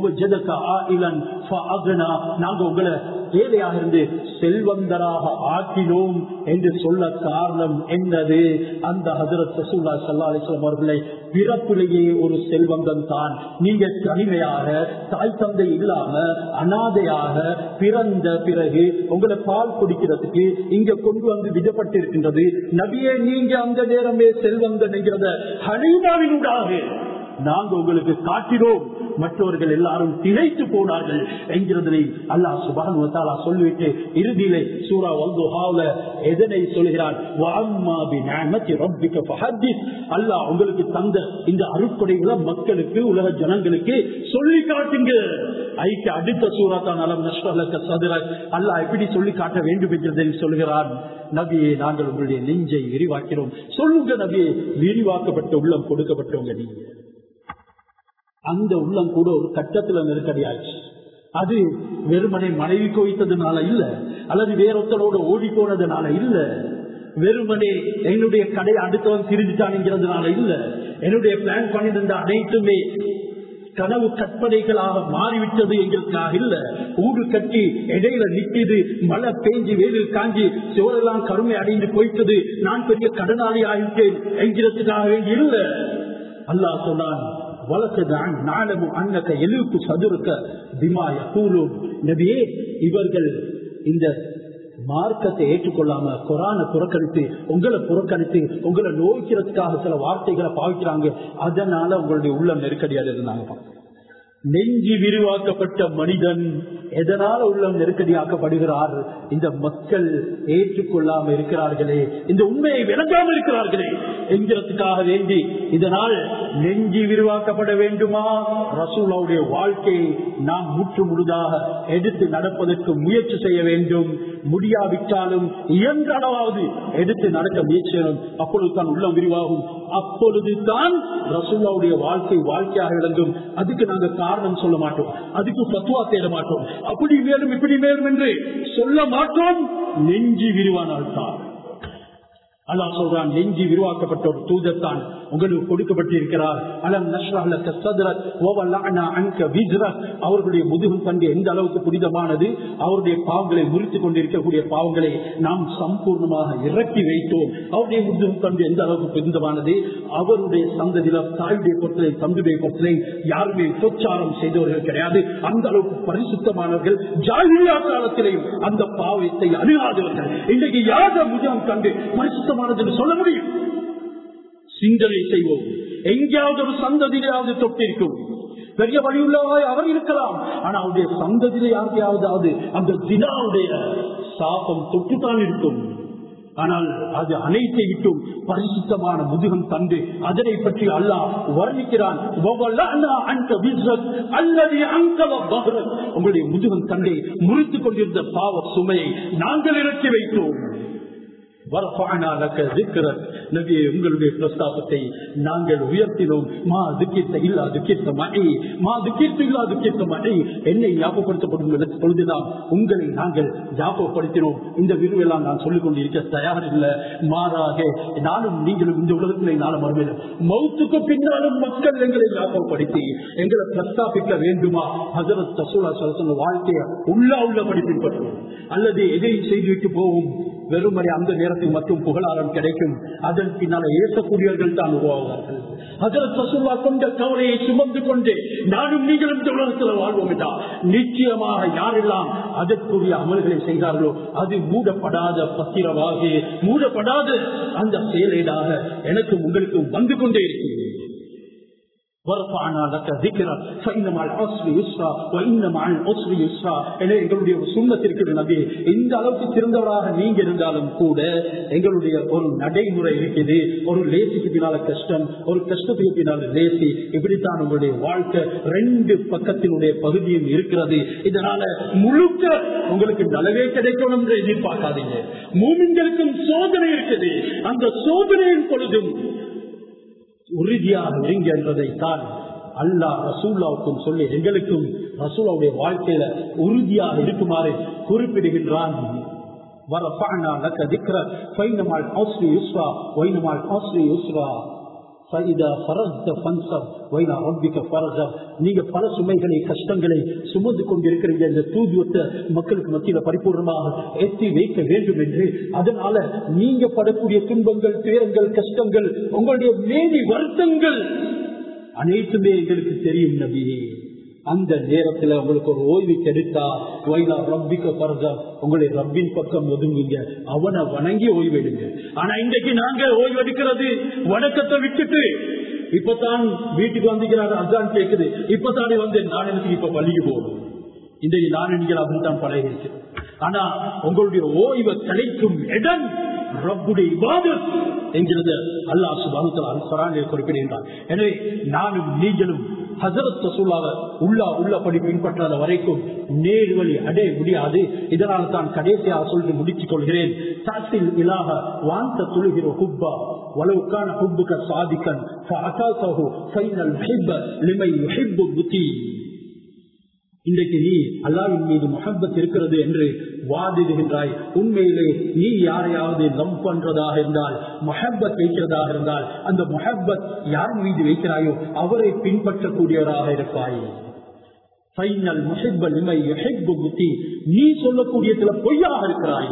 நாங்க உங்களை ஏழையாக இருந்து செல்வந்தராக ஆக்கினோம் என்று சொல்ல காரணம் என்னது அந்த ஹசரத் சசூல்லா சல்லா அலிஸ்லாம் அவர்களை பிறப்பிலேயே ஒரு செல்வந்தன் தான் நீங்க தனிமையாக தாய் தந்தை இல்லாம அனாதையாக பிறந்த பிறகு உங்களை பால் குடிக்கிறதுக்கு இங்க கொண்டு வந்து விடப்பட்டிருக்கின்றது நபியே நீங்க அந்த நேரமே செல்வந்தன் என்கிறத ஹனீமாவினூடாக நாங்க உங்களுக்கு காட்டினோம் மற்றவர்கள் எல்லாரும் திளைத்து போனார்கள் என்கிறதனை அல்லாஹ் சுபான் சொல்லிவிட்டு இறுதியிலே சூரா வல்துஹாவுல எதனை சொல்கிறான் அல்லாஹ் உங்களுக்கு தந்த இந்த அருட்கொடைகளை மக்களுக்கு உலக ஜனங்களுக்கு சொல்லி காட்டுங்க ஐக்கு அடுத்த சூரா தான் அலம் நஷ்டலக்க சதுர அல்லாஹ் எப்படி சொல்லி காட்ட வேண்டும் என்கிறதை சொல்கிறான் நபியை நாங்கள் உங்களுடைய நெஞ்சை விரிவாக்கிறோம் சொல்லுங்க நபியை விரிவாக்கப்பட்ட உள்ளம் கொடுக்கப்பட்டவங்க நீங்க அந்த உள்ளம் கூட ஒரு கட்டத்துல நெருக்கடியாச்சு அது வெறுமனை மனைவி கோய்த்ததுனால இல்ல அல்லது வேறொத்தரோட ஓடி போனதுனால இல்ல வெறுமனே என்னுடைய கடை அடுத்தவன் திரிஞ்சுட்டான்ங்கிறதுனால இல்ல என்னுடைய பிளான் பண்ணியிருந்த அனைத்துமே கனவு கற்பனைகளாக மாறிவிட்டது எங்களுக்காக இல்ல ஊடு கட்டி இடையில நிற்கிது மழை பெஞ்சு வேலில் காஞ்சி சோழெல்லாம் கருமை அடைந்து போயிட்டது நான் பெரிய கடனாளி ஆகிட்டேன் என்கிறதுக்காக வேண்டி இல்ல அல்லாஹ் சொன்னான் வழக்குதான் நாளமும் அன்னக்க எழுப்பு சதுருக்க திமாய கூலும் நபியே இவர்கள் இந்த மார்க்கத்தை ஏற்றுக்கொள்ளாம குரானை புறக்கணித்து உங்களை புறக்கணித்து உங்களை நோய்க்கிறதுக்காக சில வார்த்தைகளை பாவிக்கிறாங்க அதனால உங்களுடைய உள்ள நெருக்கடியாக இருந்தாங்க நெஞ்சி விரிவாக்கப்பட்ட மனிதன் எதனால உள்ளம் நெருக்கடியாக்கப்படுகிறார் இந்த மக்கள் ஏற்றுக்கொள்ளாம இருக்கிறார்களே இந்த உண்மையை விளங்காம இருக்கிறார்களே என்கிறதுக்காக வேண்டி இதனால் நெஞ்சி விரிவாக்கப்பட வேண்டுமா ரசூலாவுடைய வாழ்க்கையை நாம் முற்று முழுதாக எடுத்து நடப்பதற்கு முயற்சி செய்ய வேண்டும் முடியாவிட்டாலும் இயன்ற அளவாவது எடுத்து நடக்க முயற்சி செய்யணும் அப்பொழுது தான் உள்ளம் விரிவாகும் அப்பொழுது தான் ரசூல்லாவுடைய வாழ்க்கை வாழ்க்கையாக விளங்கும் அதுக்கு நாங்க காரணம் சொல்ல மாட்டோம் அதுக்கு பத்துவா தேட மாட்டோம் அப்படி மேலும் இப்படி மேலும் என்று சொல்ல மாட்டோம் நெஞ்சி விரிவானால் தான் அல்லாஹ் சொல்றான் நெஞ்சி விரிவாக்கப்பட்ட ஒரு தூதத்தான் உங்களுக்கு கொடுக்கப்பட்டிருக்கிறார் அலம் நஷ்ரஹ்லக சத்ரக் வ வலஅனா அன்க விஜ்ரக் அவர்களுடைய முதுகும் தண்டு எந்த அளவுக்கு புனிதமானது அவருடைய பாவங்களை முறித்துக் கொண்டிருக்கக்கூடிய பாவங்களை நாம் சம்பூர்ணமாக இறக்கி வைத்தோம் அவருடைய முதுகும் தண்டு எந்த அளவுக்கு புனிதமானது அவருடைய சந்ததியில தாயுடைய பொருட்களை தந்துடைய பொருட்களை யாருமே பிரச்சாரம் செய்தவர்கள் கிடையாது அந்த அளவுக்கு பரிசுத்தமானவர்கள் ஜாகிரியா காலத்திலேயும் அந்த பாவத்தை அணுகாதவர்கள் இன்றைக்கு யார முதுகம் கண்டு பரிசுத்தமானது என்று சொல்ல முடியும் சிந்தனை செய்வோம் எங்கேயாவது ஒரு சந்ததியிலாவது தொட்டிருக்கும் பெரிய வழியுள்ளவாய் அவர் இருக்கலாம் ஆனா அவருடைய சந்ததியில யாருக்கையாவது அந்த தினாவுடைய சாபம் தொட்டுத்தான் இருக்கும் ஆனால் அது அனைத்தை விட்டும் பரிசுத்தமான முதுகம் தந்து அதனை பற்றி அல்லாஹ் வர்ணிக்கிறான் உங்களுடைய முதுகம் தண்டை முறித்துக் கொண்டிருந்த பாவ சுமையை நாங்கள் இறக்கி வைத்தோம் உங்களுடைய பிரஸ்தாபத்தை நாங்கள் உயர்த்தினோம் மா துக்கித்த இல்லா துக்கித்த மழை மா துக்கித்து இல்லா துக்கித்த மழை என்னை ஞாபகப்படுத்தப்படும் பொழுதுதான் உங்களை நாங்கள் ஞாபகப்படுத்தினோம் இந்த விருவெல்லாம் நான் சொல்லிக் கொண்டிருக்க தயார் இல்லை மாறாக நானும் நீங்களும் இந்த உலகத்திலே நானும் வருவேன் மௌத்துக்கு பின்னாலும் மக்கள் எங்களை ஞாபகப்படுத்தி எங்களை பிரஸ்தாபிக்க வேண்டுமா ஹசரத் தசூலா சரசன வாழ்க்கையை உள்ளா உள்ளபடி பின்பற்றுவோம் அல்லது எதை செய்துவிட்டு போவோம் வெறுமனை அந்த நேரத்தில் மட்டும் புகழாரம் கிடைக்கும் அதன் பின்னால ஏசக்கூடியவர்கள் தான் உருவாவார்கள் அதில் பசுவா கொண்ட கவலையை சுமந்து கொண்டு நானும் நீங்களும் இந்த உலகத்தில் வாழ்வோம் என்றால் நிச்சயமாக யாரெல்லாம் அதற்குரிய அமல்களை செய்தார்களோ அது மூடப்படாத பத்திரமாக மூடப்படாத அந்த செயலீடாக எனக்கும் உங்களுக்கும் வந்து கொண்டே இருக்கிறது எங்களுடைய சுண்ணத்திற்கு நபி இந்த அளவுக்கு சிறந்தவராக நீங்க இருந்தாலும் கூட எங்களுடைய ஒரு நடைமுறை இருக்குது ஒரு லேசிக்கு பின்னால கஷ்டம் ஒரு கஷ்டத்துக்கு பின்னால லேசி இப்படித்தான் உங்களுடைய வாழ்க்கை ரெண்டு பக்கத்தினுடைய பகுதியும் இருக்கிறது இதனால முழுக்க உங்களுக்கு நலவே கிடைக்கணும் என்று எதிர்பார்க்காதீங்க மூமின்களுக்கும் சோதனை இருக்குது அந்த சோதனையின் பொழுதும் உறுதியாக இருங்க என்பதை தான் அல்லா ரசூல்லாவுக்கும் சொல்லி எங்களுக்கும் ரசூலாவுடைய வாழ்க்கையில உறுதியாக இருக்குமாறு குறிப்பிடுகின்றான் நீங்க பல சுமைகளை கஷ்டங்களை சுமந்து கொண்டிருக்கிறீங்க இந்த தூதுவத்தை மக்களுக்கு மத்தியில பரிபூர்ணமாக ஏற்றி வைக்க வேண்டும் என்று அதனால நீங்க படக்கூடிய துன்பங்கள் துயரங்கள் கஷ்டங்கள் உங்களுடைய மேதி வருத்தங்கள் அனைத்துமே எங்களுக்கு தெரியும் நபியே அந்த நேரத்துல உங்களுக்கு ஒரு ஓய்வு கிடைத்தா வயலா ரப்பிக்க பரதா உங்களுடைய ரப்பின் பக்கம் ஒதுங்குங்க அவனை வணங்கி ஓய்வெடுங்க ஆனா இன்றைக்கு நாங்க ஓய்வெடுக்கிறது வணக்கத்தை விட்டுட்டு இப்பதான் வீட்டுக்கு வந்துக்கிறாரு அதான் கேக்குது இப்பதானே வந்து நான் எனக்கு இப்ப பள்ளிக்கு போகணும் இன்றைக்கு நான் என்கிற அப்படித்தான் பழகிருக்கு ஆனா உங்களுடைய ஓய்வை கிடைக்கும் இடம் ரப்புடைய இபாதத் என்கிறது அல்லாஹ் சுபானுத்தலால் குறிப்பிடுகின்றார் எனவே நானும் நீங்களும் ஹசரத் ரசூலாக உள்ளா உள்ளபடி பின்பற்றாத வரைக்கும் நேர் வழி அடைய முடியாது இதனால் தான் கடைசியாக சொல்லி முடித்துக் கொள்கிறேன் சாத்தில் இலாக வாந்த துளுகிற ஹுப்பா வலவுக்கான ஹுப்புக சாதிக்கன் ஃபைனல் லிமை புத்தி இன்றைக்கு நீ அல்லாவின் மீது முகப்பத் இருக்கிறது என்று வாதிடுகின்றாய் உண்மையிலே நீ யாரையாவது நம் பண்றதாக இருந்தால் மொஹப்பத் வைக்கிறதாக இருந்தால் அந்த மொஹப்பத் யார் மீது வைக்கிறாயோ அவரை பின்பற்றக்கூடியவராக இருப்பாய் நீ சொல்லக்கூடிய சில பொய்யாக இருக்கிறாய்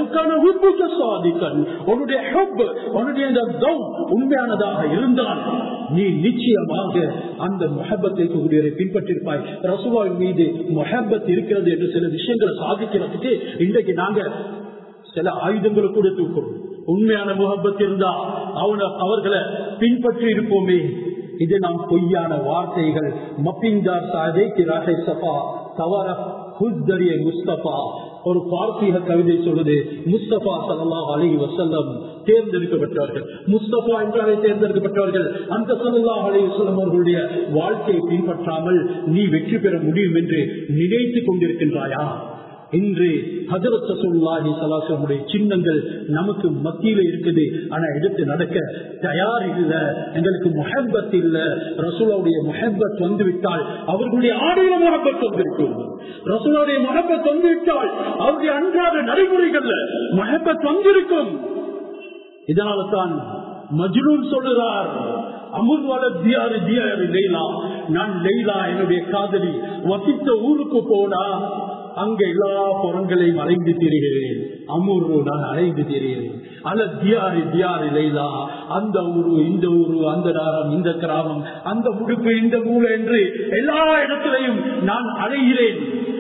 உண்மையானதாக இருந்தால் நீ நிச்சயமாக அந்த மொஹப்பத்தை கூடியவரை பின்பற்றிருப்பாய் ரசுவாவின் மீது மொஹப்பத் இருக்கிறது என்று சில விஷயங்களை சாதிக்கிறதுக்கு இன்றைக்கு நாங்க சில ஆயுதங்களை கூட தூக்கும் உண்மையான முகப்பத் இருந்தா அவனை அவர்களை பின்பற்றி இருப்போமே இது நாம் பொய்யான வார்த்தைகள் மப்பிங்கார் சாதே கிராகை சபா தவற ஹுஸ்தரிய முஸ்தபா ஒரு பார்த்திக கவிதை சொல்லுது முஸ்தபா சல்லாஹ் அலி வசல்லம் தேர்ந்தெடுக்கப்பட்டவர்கள் முஸ்தபா என்றாலே தேர்ந்தெடுக்கப்பட்டவர்கள் அந்த சல்லாஹ் அலி வசல்லம் அவர்களுடைய வாழ்க்கையை பின்பற்றாமல் நீ வெற்றி பெற முடியும் என்று நினைத்துக் கொண்டிருக்கின்றாயா இன்று ஹஜரத் ரசூலுல்லாஹி ஸல்லல்லாஹு சின்னங்கள் நமக்கு மத்தியில இருக்குது ஆனா எடுத்து நடக்க தயார் இல்ல எங்களுக்கு முஹப்பத் இல்ல ரசூலுடைய முஹப்பத் வந்து விட்டால் அவர்களுடைய ஆடையில முஹப்பத் வந்திருக்கும் ரசூலுடைய முஹப்பத் வந்து விட்டால் அவருடைய அன்றாட நடைமுறைகள்ல முஹப்பத் வந்திருக்கும் இதனால தான் மஜ்னூன் சொல்லுறார் அமுர்வால தியாரு தியாரு லெய்லா நான் லெய்லா என்னுடைய காதலி வசித்த ஊருக்கு போனா அங்க எல்லா புறங்களையும் அலைந்து திரிகிறேன் அமூர்வு நான் அலைந்து திரிகிறேன் அல்ல தியாரி தியாரி லைலா அந்த ஊரு இந்த ஊரு அந்த நாரம் இந்த கிராமம் அந்த முடுப்பு இந்த மூலை என்று எல்லா இடத்திலையும் நான் அலைகிறேன்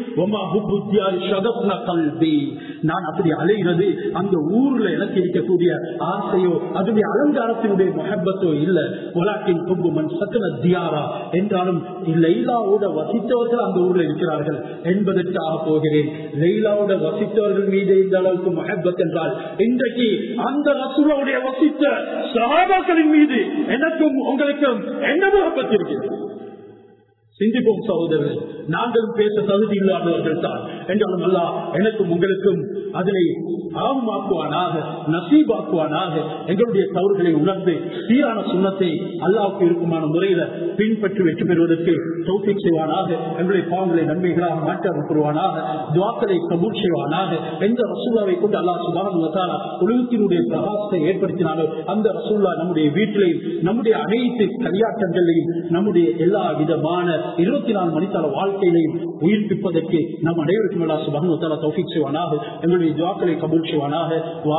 நான் அப்படி அலைகிறது அந்த ஊர்ல எனக்கு இருக்கக்கூடிய ஆசையோ அதுடைய அலங்காரத்தினுடைய மஹப்பத்தோ இல்ல உலாக்கின் கும்புமன் சக்கன தியாரா என்றாலும் லைலாவோட வசித்தவர்கள் அந்த ஊர்ல இருக்கிறார்கள் என்பதற்காக போகிறேன் லைலாவோட வசித்தவர்கள் மீது இந்த அளவுக்கு மஹப்பத் என்றால் இன்றைக்கு அந்த ரசூலாவுடைய வசித்த சகாபாக்களின் மீது எனக்கும் உங்களுக்கும் என்ன மஹப்பத் இருக்கிறது சிந்திப்போம் சகோதரர்கள் நாங்களும் பேச தகுதி இல்லாதவர்கள் தான் என்றாலும் அல்லா எனக்கும் உங்களுக்கும் அதனை ஆமாக்குவானாக நசீபாக்குவானாக எங்களுடைய தவறுகளை உணர்ந்து சீரான சுண்ணத்தை அல்லாவுக்கு இருக்குமான முறையில பின்பற்றி வெற்றி பெறுவதற்கு தௌசிக் செய்வானாக எங்களுடைய பாவங்களை நன்மைகளாக மாற்ற அனுப்புவானாக துவாக்களை கபூர் செய்வானாக எந்த ரசூலாவை கொண்டு அல்லா சுபான உலகத்தினுடைய பிரகாசத்தை ஏற்படுத்தினாலோ அந்த ரசூல்லா நம்முடைய வீட்டிலையும் நம்முடைய அனைத்து கல்யாட்டங்களையும் நம்முடைய எல்லா விதமான இருபத்தி நாலு மணித்தால வாழ்க்கையிலையும் உயிர்ப்பிப்பதற்கு நம் அனைவருக்கும் அல்லா சுபான தௌஃபிக் செய்வானாக எங்களுடைய துவாக்களை கபூல் செய்வானாக